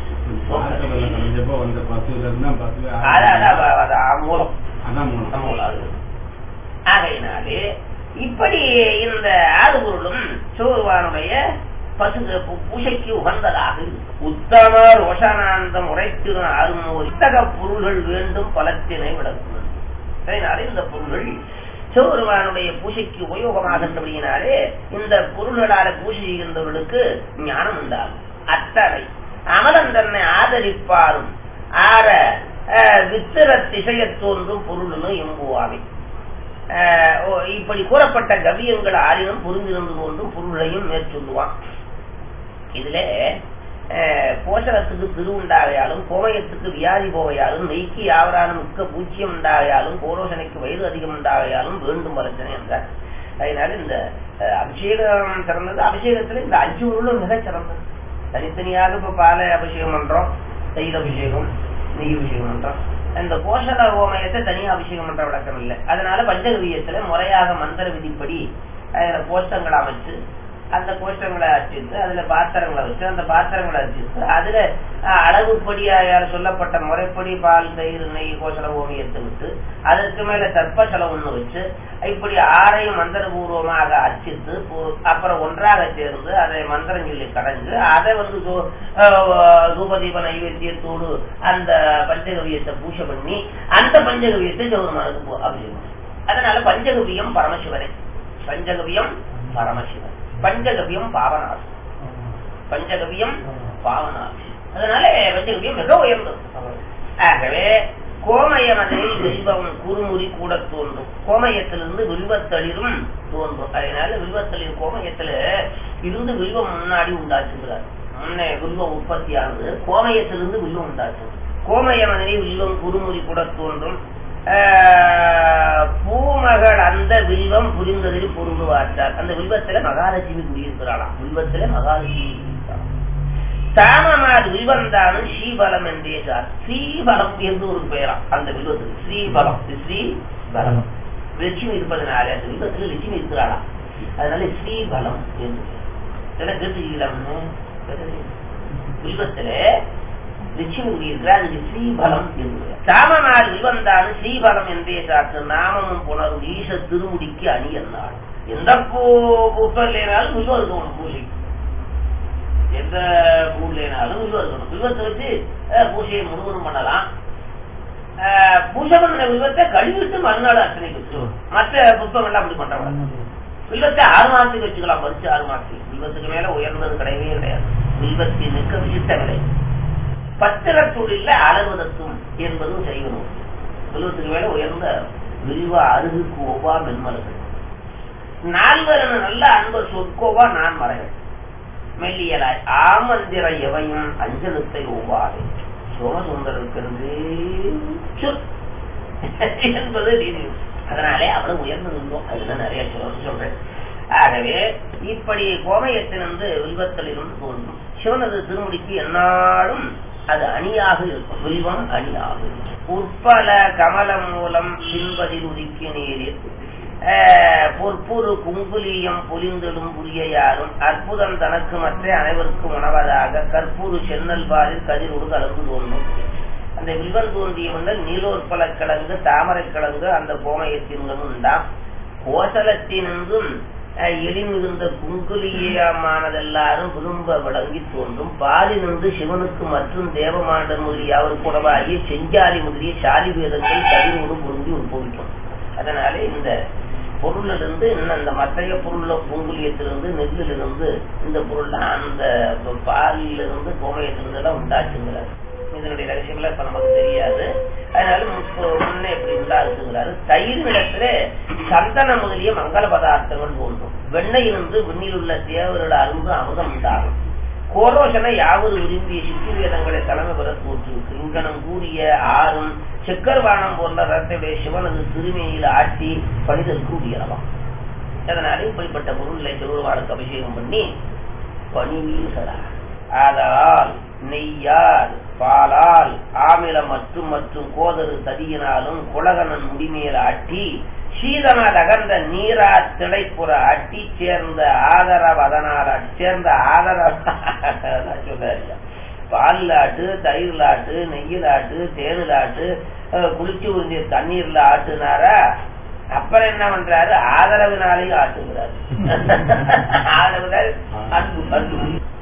கலைஞ்சப்போ வந்த பசுல இருந்தா பசுவே அதான், அதான், அதான் மூலம் அதான் மூலம் மூலம் அது. ஆகையினாலே இப்படி இந்த ஆறு பொருளும் சிவபெருமானுடைய பசு பூ- பூஜைக்கு உகந்ததாக இருக்கு. உத்தம ரோஷனாந்தம் உரைத்திடும் அருமோர் இத்தக பொருள்கள் வேண்டும் பலத்தினை விளக்கும் அதனால இந்த பொருள்கள் சிவபெருமானுடைய பூஜைக்கு உபயோகமாகின்றபடியினாலே இந்த பொருள்களால பூஜை செய்கின்றவர்களுக்கு ஞானம் உண்டாகும் அத்தனை அமலன் தன்னை ஆதரிப்பாரும் ஆற அஹ், வித்திர திசையத் தோன்றும் பொருள்னு எம்புவாமை அஹ், ஓ, இப்படி கூறப்பட்ட கவியங்கள் ஆறினும் புரிந்திருந்து தோன்றும் பொருளையும் மேற்சொல்லுவான் இதுல அஹ், போஷணத்துக்கு திரு உண்டாகையாலும் கோமயத்துக்கு வியாதி போகையாலும் நெய்க்கு யாவரான மிக்க பூச்சியம் உண்டாகையாலும் கோரோசனைக்கு வயது அதிகம் உண்டாகையாலும் வேண்டும் வளர்ச்சனை என்றார் அதனால இந்த அஹ், அபிஷேகம் சிறந்தது அபிஷேகத்துல இந்த அஞ்சு பொருளும் மிக சிறந்தது தனித்தனியாக இப்ப பாலை அபிஷேகம் பண்றோம் தயிர் அபிஷேகம் நெய் அபிஷேகம் பண்றோம் இந்த போஷண ஹோமயத்தை தனியா அபிஷேகம் பண்ற வழக்கம் இல்லை அதனால பஞ்சகவியத்துல முறையாக மந்திர விதிப்படி அதுல கோஷ்டங்களை அமைச்சு அந்த கோஷ்டங்களை அர்ச்சித்து அதுல பாத்திரங்களை வச்சு அந்த பாத்திரங்களை அர்ச்சித்து அதுல அஹ், அளவுப்படியால் சொல்லப்பட்ட முறைப்படி பால் தயிர் நெய் கோசல ஓமியத்தை விட்டு அதற்கு மேல தர்ப்பசலம் ஒண்ணு வச்சு இப்படி ஆறையும் மந்திரபூர்வமாக அர்ச்சித்து பு- அப்புறம் ஒன்றாக சேர்ந்து அதை மந்திரம் சொல்லி கடைஞ்சு அதை வந்து தூ- அஹ், தூபதீப நைவேத்தியத்தோடு அந்த பஞ்சகவியத்தை பூஜை பண்ணி அந்த பஞ்சகவியத்தை கௌரவமானது அபிஷேகம் அதனால பஞ்சகவியம் பரமசிவனே பஞ்சகவியம் பரமசிவன் பஞ்சகவியம் பாவனாசி பஞ்சகவியம் பாவனாசி அதனால பஞ்சகவியம் மிக உயர்ந்தது ஆகவே கோமயமதில் வில்வம் குறுமுறி கூட தோன்றும் கோமயத்திலிருந்து வில்வத்தளிரும் தோன்றும் அதனால வில்வத்தளிர் கோமயத்துல இருந்து வில்வம் முன்னாடி உண்டாச்சுங்கிறார் முன்னே வில்வம் உற்பத்தியானது கோமயத்திலிருந்து வில்வம் உண்டாச்சு கோமயமதில் வில்வம் குறுமுறி கூட தோன்றும் ஆஹ், பூமகள் அந்த வில்வம் புரிந்ததில் பொருந்துவாற்றார் அந்த வில்வத்துல மகாலட்சுமி குடியிருக்கிறாளாம் வில்வத்துல மகாலட்சுமி குடியிருக்கிறாளாம் தாமமார் வில்வந்தானும் ஸ்ரீபலம் என்றே சார் ஸ்ரீபலம் என்று ஒரு பெயரா அந்த வில்வத்துக்கு ஸ்ரீபலம் ஸ்ரீபலம் லட்சுமி இருப்பதனால அந்த வில்வத்துல லட்சுமி இருக்கிறாளா அதனால ஸ்ரீபலம் என்று பெயர். இதெல்லாம் கேட்டுக்கலாம்னு வில்வத்துல லட்சுமி குடியிருக்கிறார் அதுக்கு ஸ்ரீபலம் என்று பெயர். தாமமார் வில்வந்தானும் ஸ்ரீபலம் என்றே சாத்து நாமமும் புணரும் ஈச திருமுடிக்கு அணி என்னாள் எந்த பூ பூக்கள் இல்லைனாலும் வில்வம் இருக்கும் பூஜைக்கு எந்த பூலேனாலும் வில்வம் இருக்கணும் வில்வத்தை வச்சு அஹ், பூஜையை முழுவதும் பண்ணலாம் அஹ், பூஜை பண்ண வில்வத்தை கழுவிட்டு மறுநாள் அர்ச்சனைக்கு வச்சுக்கணும் மற்ற புஷ்பங்கள்லாம் அப்படி பண்றவங்க வில்வத்தை ஆறு மாசத்துக்கு வச்சுக்கலாம் பறிச்சு ஆறு மாசத்துக்கு வில்வத்துக்கு மேல உயர்ந்தது கிடையவே கிடையாது வில்வத்தினுக்கு விசிட்ட விலை பத்திரத்தொழில அளவதத்தும் என்பதும் செய்யணும் வில்வத்துக்கு மேல உயர்ந்த வில்வ அருகுக்கு ஒவ்வா மென்மலர்கள் நால்வர் என நல்ல அன்பர் சொற்கோவா நான் மறைகள் மெல்லியலாய் ஆமந்திர எவையும் அஞ்சலத்தை ஒவ்வாது சோமசுந்தருக்கு சொல் என்பது நீதி அதனாலே அவ்வளவு உயர்ந்து இருந்தோம் அதுல நிறைய சொல்ல- சொல்றேன் ஆகவே இப்படி கோமயத்திலிருந்து வில்வத்திலிருந்து தோன்றும் சிவனது திருமுடிக்கு எந்நாளும் அது அணியாக இருக்கும் வில்வம் அணியாக இருக்கும். உற்பல கமலம் மூலம் பின்பதில் உதிக்க நீரில் ஆஹ், பொற்புறு குங்குலியம் பொலிந்தெழும் புரியையாரும் அற்புதம் தனக்கு மற்ற அனைவருக்கும் உணவதாக கற்பூரு சென்னல் பாரில் கதிரோடு கலந்து தோன்றும் அந்த வில்வன் தோன்றிய மண்டல் நீலோற்பல கிழங்கு தாமரை கிழங்கு அந்த கோமயத்தின்களும் உண்டாம் கோசலத்தினின்றும் அஹ், எளிமிகுந்த குங்குலியமானதெல்லாரும் விரும்ப விளங்கி தோன்றும் பாலினின்று சிவனுக்கு மற்றும் தேவமாண்டன் முதலிய அவர் கூடவாகிய செஞ்சாலி முதலிய சாலி வேதங்கள் கதிரோடு பொருந்தி உட்பவிக்கும் அதனாலே இந்த பொருளிலிருந்து இன்னும் அந்த மற்றைய பொருள்ல பூங்குலியத்திலிருந்து நெல்லிலிருந்து இந்த பொருள் அந்த பாலிலிருந்து கோமயத்திலிருந்து எல்லாம் உண்டாச்சுங்கிறார் இதனுடைய ரகசியங்கள இப்ப நமக்கு தெரியாது அதனால முப்ப- முன்ன எப்படி உண்டாக்குங்கிறாரு தயிர் நிலத்துல சந்தன முதலிய மங்கள பதார்த்தங்கள் தோன்றும் வெண்ணையிலிருந்து விண்ணில் உள்ள தேவர்கள் அரும்பு அமுதம் உண்டாகும் கோரோசனை யாவது விரும்பிய சித்தி வேதங்களை தலைமை பெற தோற்றுவிக்கு இங்கனம் கூடிய ஆறும் செக்கர்வானம் போன்ற ரத்தடைய சிவனது திருமையில் ஆட்டி பணிதற்கு உயரலாம் அதனால இப்படிப்பட்ட பொருளை திருவுருவாளுக்கு அபிஷேகம் பண்ணி பணிவீசரா ஆதலால் நெய்யால் பாலால் ஆமிலம் மற்றும் மற்றும் கோதரு தடியினாலும் குலகனன் முடிமையில் ஆட்டி சீதனால் அகர்ந்த நீரா திளைப்புற அட்டி சேர்ந்த ஆதரவதனால் சேர்ந்த ஆதரவ சொல்றாரு பால்லாட்டு தயிர்லாட்டு நெய்யிலாட்டு தேனிலாட்டு அஹ், குளிச்சு உறிஞ்சிய தண்ணீர்ல ஆட்டுனாரா அப்புறம் என்ன பண்றாரு ஆதரவினாலையும் ஆட்டுகிறாரு ஆதரவுனால் அன்பு அன்பு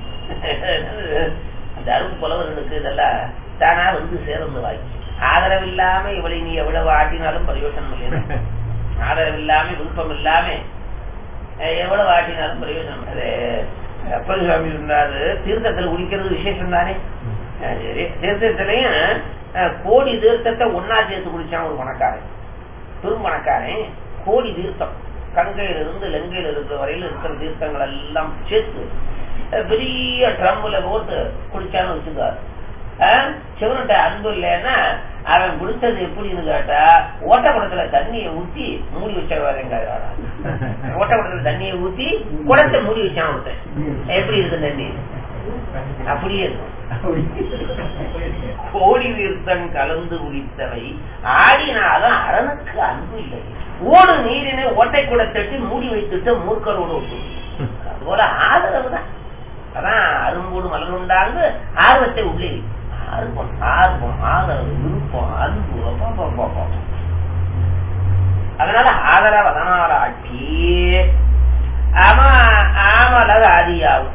அந்த அருள் புலவர்களுக்கு இதெல்லாம் தானா வந்து சேர்ந்து வாங்கி ஆதரவு இல்லாம இவளை நீ எவ்வளவு ஆட்டினாலும் பிரயோஜனம் இல்லை ஆதரவு இல்லாம விருப்பம் இல்லாம அஹ், எவ்வளவு ஆட்டினாலும் பிரயோஜனம் அது அப்பர் சுவாமி சொன்னாரு தீர்த்தத்தில் குடிக்கிறது விசேஷம் தானே அஹ், சரி தீர்த்தத்திலையும் அஹ், கோடி தீர்த்தத்தை ஒன்னா சேர்த்து குடிச்சான் ஒரு பணக்காரன் பெரும் பணக்காரன் கோடி தீர்த்தம் கங்கையில இருந்து லங்கையில இருக்கிற வரையில இருக்கிற தீர்த்தங்கள் எல்லாம் சேர்த்து அஹ், பெரிய ட்ரம்ல போட்டு குடிச்சான்னு வச்சுக்காரு சிவன்கிட்ட அன்பு இல்லைன்னா அவன் குடிச்சது எப்படின்னு கேட்டா ஓட்டக்குடத்துல தண்ணியை ஊத்தி மூடி வச்சிருவாருங்க ஓட்டக்குடத்துல தண்ணியை ஊத்தி குடத்தை மூடி வச்சான் ஒருத்தன் எப்படி இருக்கு தண்ணி அப்படியே இருக்கும் கோடி தீர்த்தம் கலந்து குடித்தவை ஆடினாலும் அரணுக்கு அன்பு இல்லை ஓடு நீரினை ஓட்டை கூட தட்டி மூடி வைத்துட்டு மூர்க்கரோடு ஒட்டு அதுபோல ஆதரவு தான் அதான் அரும்போடு மலருண்டாங்க ஆர்வத்தை உள்ளே வை. ஆர்வம் ஆர்வம் ஆதரவு விருப்பம் அன்பு அப்பா, அப்பா, அப்பா, அப்பா. அதனால ஆதரவு அதனால ஆட்சி ஆமா ஆமலக ஆதியாகும்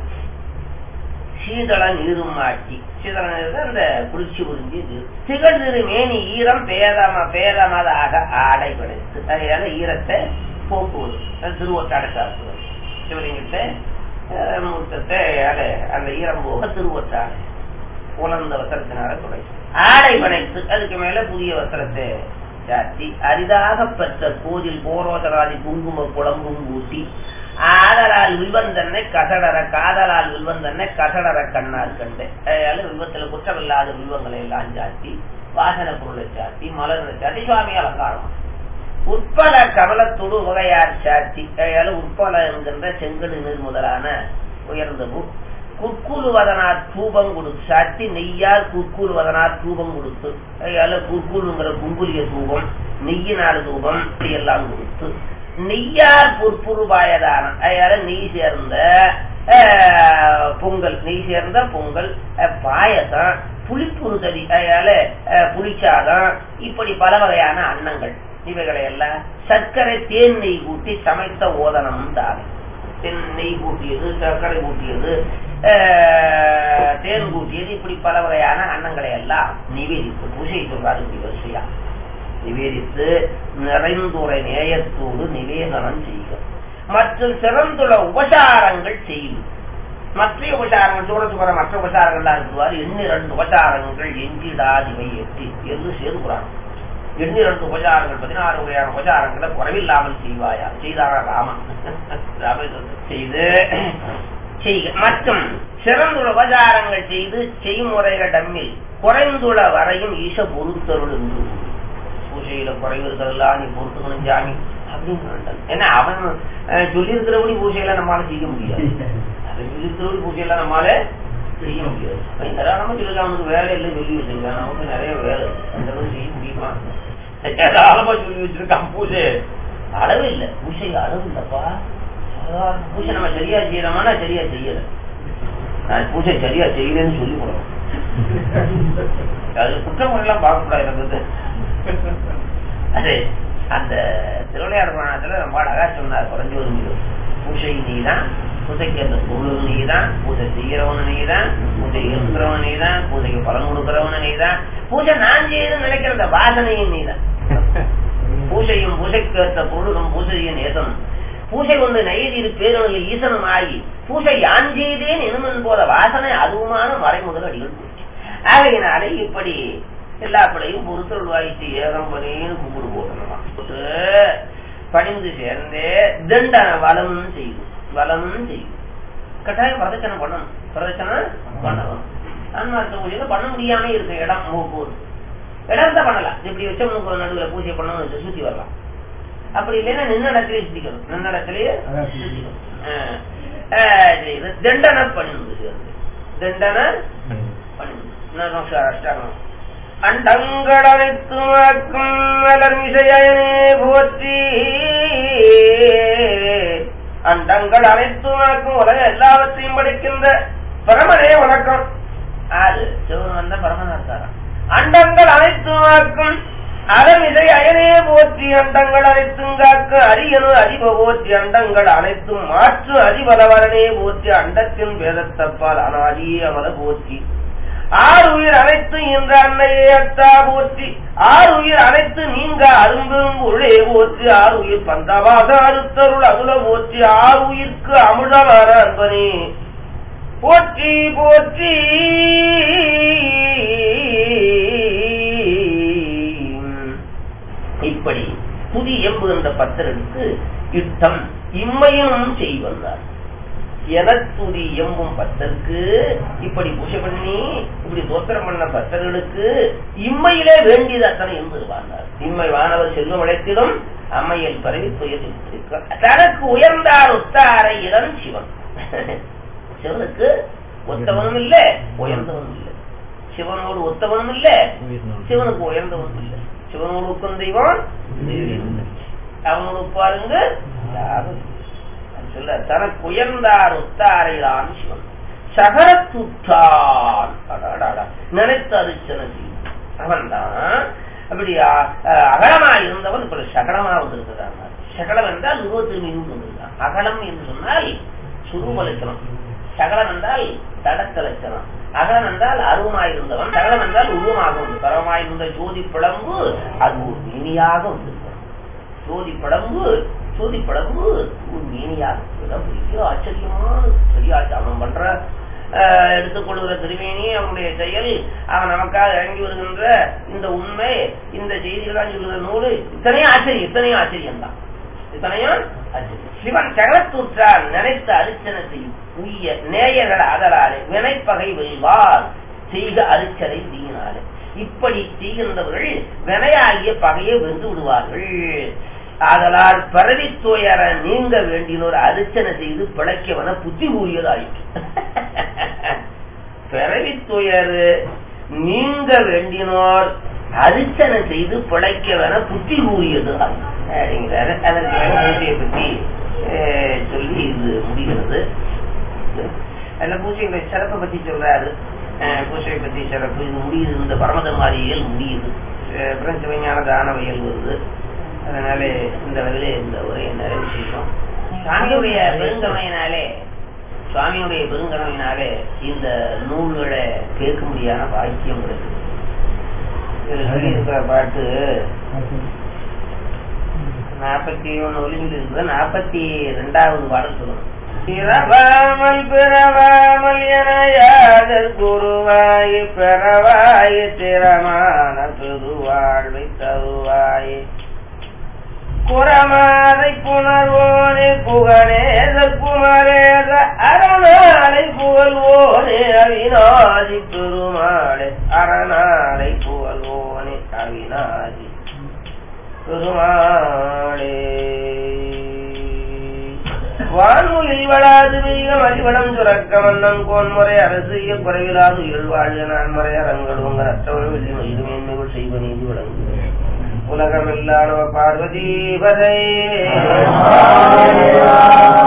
சீதள நீரும் ஆட்டி சீதள நீர் அந்த குளிர்ச்சி உறிஞ்சி நீர் திகழ் திரு மேனி ஈரம் பேதம பேதமதாக ஆடை படைத்து அதனால ஈரத்தை போக்குவது அது திருவொட்டாடை சாப்பிடுவது சிவலிங்கத்தை அஹ், மூத்தத்தை அடை அந்த ஈரம் போக திருவொட்டாடை உலர்ந்த வஸ்திரத்தினால துடை ஆடை படைத்து அதுக்கு மேல புதிய வஸ்திரத்தை சாத்தி அரிதாக பெற்ற கோதில் போரோதராதி குங்கும குழம்பும் ஊட்டி ஆதலால் வில்வன் தன்னை கசடர காதலால் வில்வன் தன்னை கசடர கண்ணால் கண்டு அதனால வில்வத்துல குற்றமில்லாத வில்வங்களை எல்லாம் சாத்தி வாசன பொருளை சாத்தி மலர்களை சாத்தி சுவாமி அலங்காரம் உட்பல கமலத்தோடு உகையார் சாத்தி அதனால உட்பல என்கின்ற செங்கடு நீர் முதலான உயர்ந்த பூ குற்குலுவதனார் தூபம் கொடுத்து சாத்தி நெய்யார் குற்குலுவதனார் தூபம் கொடுத்து அதனால குற்குலுங்கிற குங்குலிய தூபம் நெய்யினார் தூபம் இப்படி எல்லாம் கொடுத்து நெய்யார் பொற்புருபாயதானம் அதனால நெய் சேர்ந்த அஹ், பொங்கல் நெய் சேர்ந்த பொங்கல் அஹ், பாயசம் புளிப்புரு தடி அதனால அஹ், புளிச்சாதம் இப்படி பல வகையான அன்னங்கள் இவைகளை எல்லாம் சர்க்கரை தேன் நெய் கூட்டி சமைத்த ஓதனம் தானே தென் நெய் கூட்டியது சர்க்கரை கூட்டியது அஹ், தேன் கூட்டியது இப்படி பல வகையான அன்னங்களை எல்லாம் நிவேதித்து பூஜை சொல்றாரு இப்படி வரிசையா நிவேதித்து நிறைந்துரை நேயத்தோடு நிவேதனம் செய்க மற்றும் சிறந்துள்ள உபசாரங்கள் செய்யும் மற்ற உபசாரங்கள் தூரத்து வர மற்ற உபசாரங்கள்லாம் இருக்குவார் எண்ணிரண்டு உபசாரங்கள் எஞ்சிடாதிவை எட்டி என்று சேர்க்கிறாங்க எண்ணிரண்டு உபசாரங்கள் பதினாறு வகையான உபசாரங்களை குறைவில்லாமல் செய்வாயா செய்தாரா ராமன் ராமன் செய்து செய்க மற்றும் சிறந்துள்ள உபசாரங்கள் செய்து செய்முறைகள் டம்மில் குறைந்துள்ள வரையும் ஈச பொறுத்தருள் என்று பூஜையில குறைவு இருக்கிறதெல்லாம் நீ பொறுத்துக்கணும் சாமி அப்படின்னு வேண்டாம். ஏன்னா அவன் அஹ், சொல்லியிருக்கிறபடி பூஜையில நம்மளால செய்ய முடியாது அவன் சொல்லியிருக்கிறபடி பூஜையில நம்மளால செய்ய முடியாது அவன் தாராளமா சொல்லிருக்கான் அவனுக்கு வேலை இல்லை சொல்லி வச்சிருக்கான் அவனுக்கு நிறைய வேலை இருக்கு. அந்த அளவு செய்ய முடியுமா தாராளமா சொல்லி வச்சிருக்கான் பூஜை அளவு இல்லை பூஜைக்கு அளவு இல்லப்பா சாதாரண பூஜை நம்ம சரியா செய்யறோமானா சரியா செய்யல நான் பூஜை சரியா செய்யலன்னு சொல்லி கொடுக்கணும் அது குற்றமுறையெல்லாம் பார்க்கக்கூடாது எனக்கு அது அந்த திருவிளையாடு புராணத்துல ரொம்ப அழகா சொன்னார் குறைஞ்சு ஒரு பூஜை நீதான் பூஜைக்கு அந்த பொருள் நீதான் பூஜை செய்யறவனு நீதான் பூஜை இருக்கிறவன் நீதான் பூஜைக்கு பலன் கொடுக்கிறவனு நீதான் பூஜை நான் செய்யணும் நினைக்கிற அந்த வாசனையும் நீதான் பூஜையும் பூஜைக்கு ஏற்ற பொருளும் பூஜையின் ஏதனும் பூஜை கொண்டு நெய்தீர் பேரொழி ஈசனும் ஆகி பூஜை யான் செய்தேன் எனுமன் போல வாசனை அதுவுமான மறைமுதல் அடிகள் போச்சு ஆகையினாலே இப்படி எல்லா பிள்ளையும் பொறுத்தல் வாய்த்து ஏகம் பண்ணேன்னு கும்பிடு போட்டணும் போட்டு பணிந்து சேர்ந்தே தண்டன வளமும் செய்யும் வளமும் செய்யும் கட்டாயம் பிரதட்சணம் பண்ணணும் பிரதட்சணம் பண்ணணும் ஆன்மார்த்த பூஜையில பண்ண முடியாம இருக்கு இடம் மூக்கூர் இடம் தான் பண்ணலாம் இப்படி வச்ச மூக்கு நடுவில் பூஜை பண்ணணும் சுத்தி வரலாம் அப்படி இல்லைன்னா நின்ன இடத்திலே சுத்திக்கணும் நின்ன இடத்திலேயே அதான் சுத்திக்கணும் ஆஹ், ஆஹ், இது தண்டன பணிந்து சேர்ந்து தண்டன பணிந்து இன்னும் நமஸ்காரம், அஷ்டாங்கம் அண்டங்கள் அனைத்துமாக்கும் மலர் மிசையனே போற்றி அண்டங்கள் அனைத்துமாக்கும் உலக எல்லாவற்றையும் படைக்கின்ற பரமனே வணக்கம் ஆறு சிவன் வந்த பரமன் இருக்காராம் அண்டங்கள் அனைத்துமாக்கும் அறமிசை அயனே போற்றி அண்டங்கள் அனைத்தும் காக்க அரியனு அறிவ போற்றி அண்டங்கள் அனைத்தும் மாற்று அறிவலவரனே போற்றி அண்டத்தின் வேதத்தப்பால் அனாதி அமல போற்றி ஆறு உயிர் அனைத்து என்ற அன்னையே அத்தா போற்றி ஆறு உயிர் அனைத்து நீங்க அரும்பெரும் உள்ளே போற்றி ஆறு உயிர் பந்தவாத அறுத்தருள் அமுல போற்றி ஆறு உயிர்க்கு அமுதமான அன்பனே போற்றி போற்றி இப்படி புதி எம்பு என்ற பத்தருக்கு யுத்தம் இம்மையும் செய்வந்தார் எனத்துதி எம்பும் பத்தருக்கு இப்படி பூஜை பண்ணி இப்படி தோத்திரம் பண்ண பக்தர்களுக்கு இம்மையிலே வேண்டியது அத்தனை என்பதுவானார் இம்மை வானவர் செல்வம் அழைத்திடும் அம்மையில் பரவி துயர் தனக்கு உயர்ந்தார் ஒத்தாரை இடம் சிவன் சிவனுக்கு ஒத்தவனும் இல்ல உயர்ந்தவனும் இல்ல சிவனோடு ஒத்தவனும் இல்ல சிவனுக்கு உயர்ந்தவனும் இல்ல சிவனோடு உட்கும் தெய்வம் அவனோடு பாருங்க யாரும் இல்லை. அது சொல்ல தனக்கு உயர்ந்தார் ஒத்தாரைதான் சிவன் சகரத்துற்றான் அடாடாடா. நினைத்த அரிச்சனை அவன் தான் அப்படி அ- அ- அகலமா இருந்தவன் இப்ப சகலமா வந்திருக்கிறான் சகலம் என்றால் உருவத்தில் மீது வந்திருக்கான் அகலம் என்று சொன்னால் சுரூப லட்சணம் சகலம் என்றால் தடத்த லட்சணம் அகலம் என்றால் அருவமாயிருந்தவன் சகலம் என்றால் உருவமாக வந்து பரமாயிருந்த ஜோதி பிளம்பு அது ஒரு இனியாக வந்திருக்கிறான் ஜோதி படம்பு ஜோதி படம்பு ஒரு மீனியாக இடம் பெரிய ஆச்சரியமான பெரிய அவன் பண்ற அஹ், எடுத்துக்கொள்கிற திருமேனி அவனுடைய செயல் அவன் நமக்காக இறங்கி வருகின்ற இந்த உண்மை இந்த செய்திகளாம் சொல்கிற நூல் இத்தனையும் ஆச்சரியம் இத்தனையும் ஆச்சரியம் தான் இத்தனையும் ஆச்சரியம் சிவன் சகலத்தூற்றால் நினைத்த அரிச்சனை செய்யும் உய்ய நேயர்கள் அதலாலே வினைப்பகை வெல்வார் செய்க அரிச்சனை தீயினாலே இப்படி செய்கின்றவர்கள் வினையாகிய பகையை வென்று விடுவார்கள் ஆதலால் பரவி துயர நீங்க வேண்டினோர் அரிச்சனை செய்து பிழைக்கவன புத்தி கூறியதாயிற்று பிறவி துயரு நீங்க வேண்டினோர் அரிச்சனை செய்து பிழைக்கவன புத்தி கூறியது அப்படிங்கிறாரு அதற்கு மேல பூஜையை பற்றி அஹ், சொல்லி இது முடிகிறது அதுல பூஜையுடைய சிறப்பை பத்தி சொல்றாரு அஹ், பூஜையை பத்தி சிறப்பு இது முடியுது இந்த பரமதமாரியல் முடியுது அஹ், அப்புறம் சிவஞான தானவியல் வருது அதனால இந்த வகையில இந்த உரையை நிறைவு செய்யணும் சுவாமியுடைய பெருங்கமையினாலே சுவாமியுடைய பெருங்கனவினாலே இந்த நூல்களை கேட்க முடியாத பாக்கியம் கிடைக்குது இதுல சொல்லியிருக்கிற பாட்டு நாற்பத்தி ஒண்ணு ஒலிம்பில் இருக்குது நாற்பத்தி ரெண்டாவது பாடல் சொல்லணும் பிறவாமல் பிறவாமல் என யாதல் குருவாய் பிறவாய் திறமான பெருவாழ்வை தருவாய் குரமாதை புணர்வோனே புகழேத குமரேத அரணாலை புகழ்வோனே அவிநாதி பெருமாளே அரணாலை புகழ்வோனே அவிநாதி பெருமாளே வான்மொழில் வளாது வீகம் அறிவளம் சுரக்க வண்ணம் கோன்முறை அரசிய குறைவிலாது இயல்வாழ்க நான்மறை அரங்களும் அற்றவள் வெள்ளி மயிலுமேன்மைகள் செய்வ நீதி வழங்குகிறேன் உலகமில்லானவ பார்வதி பதை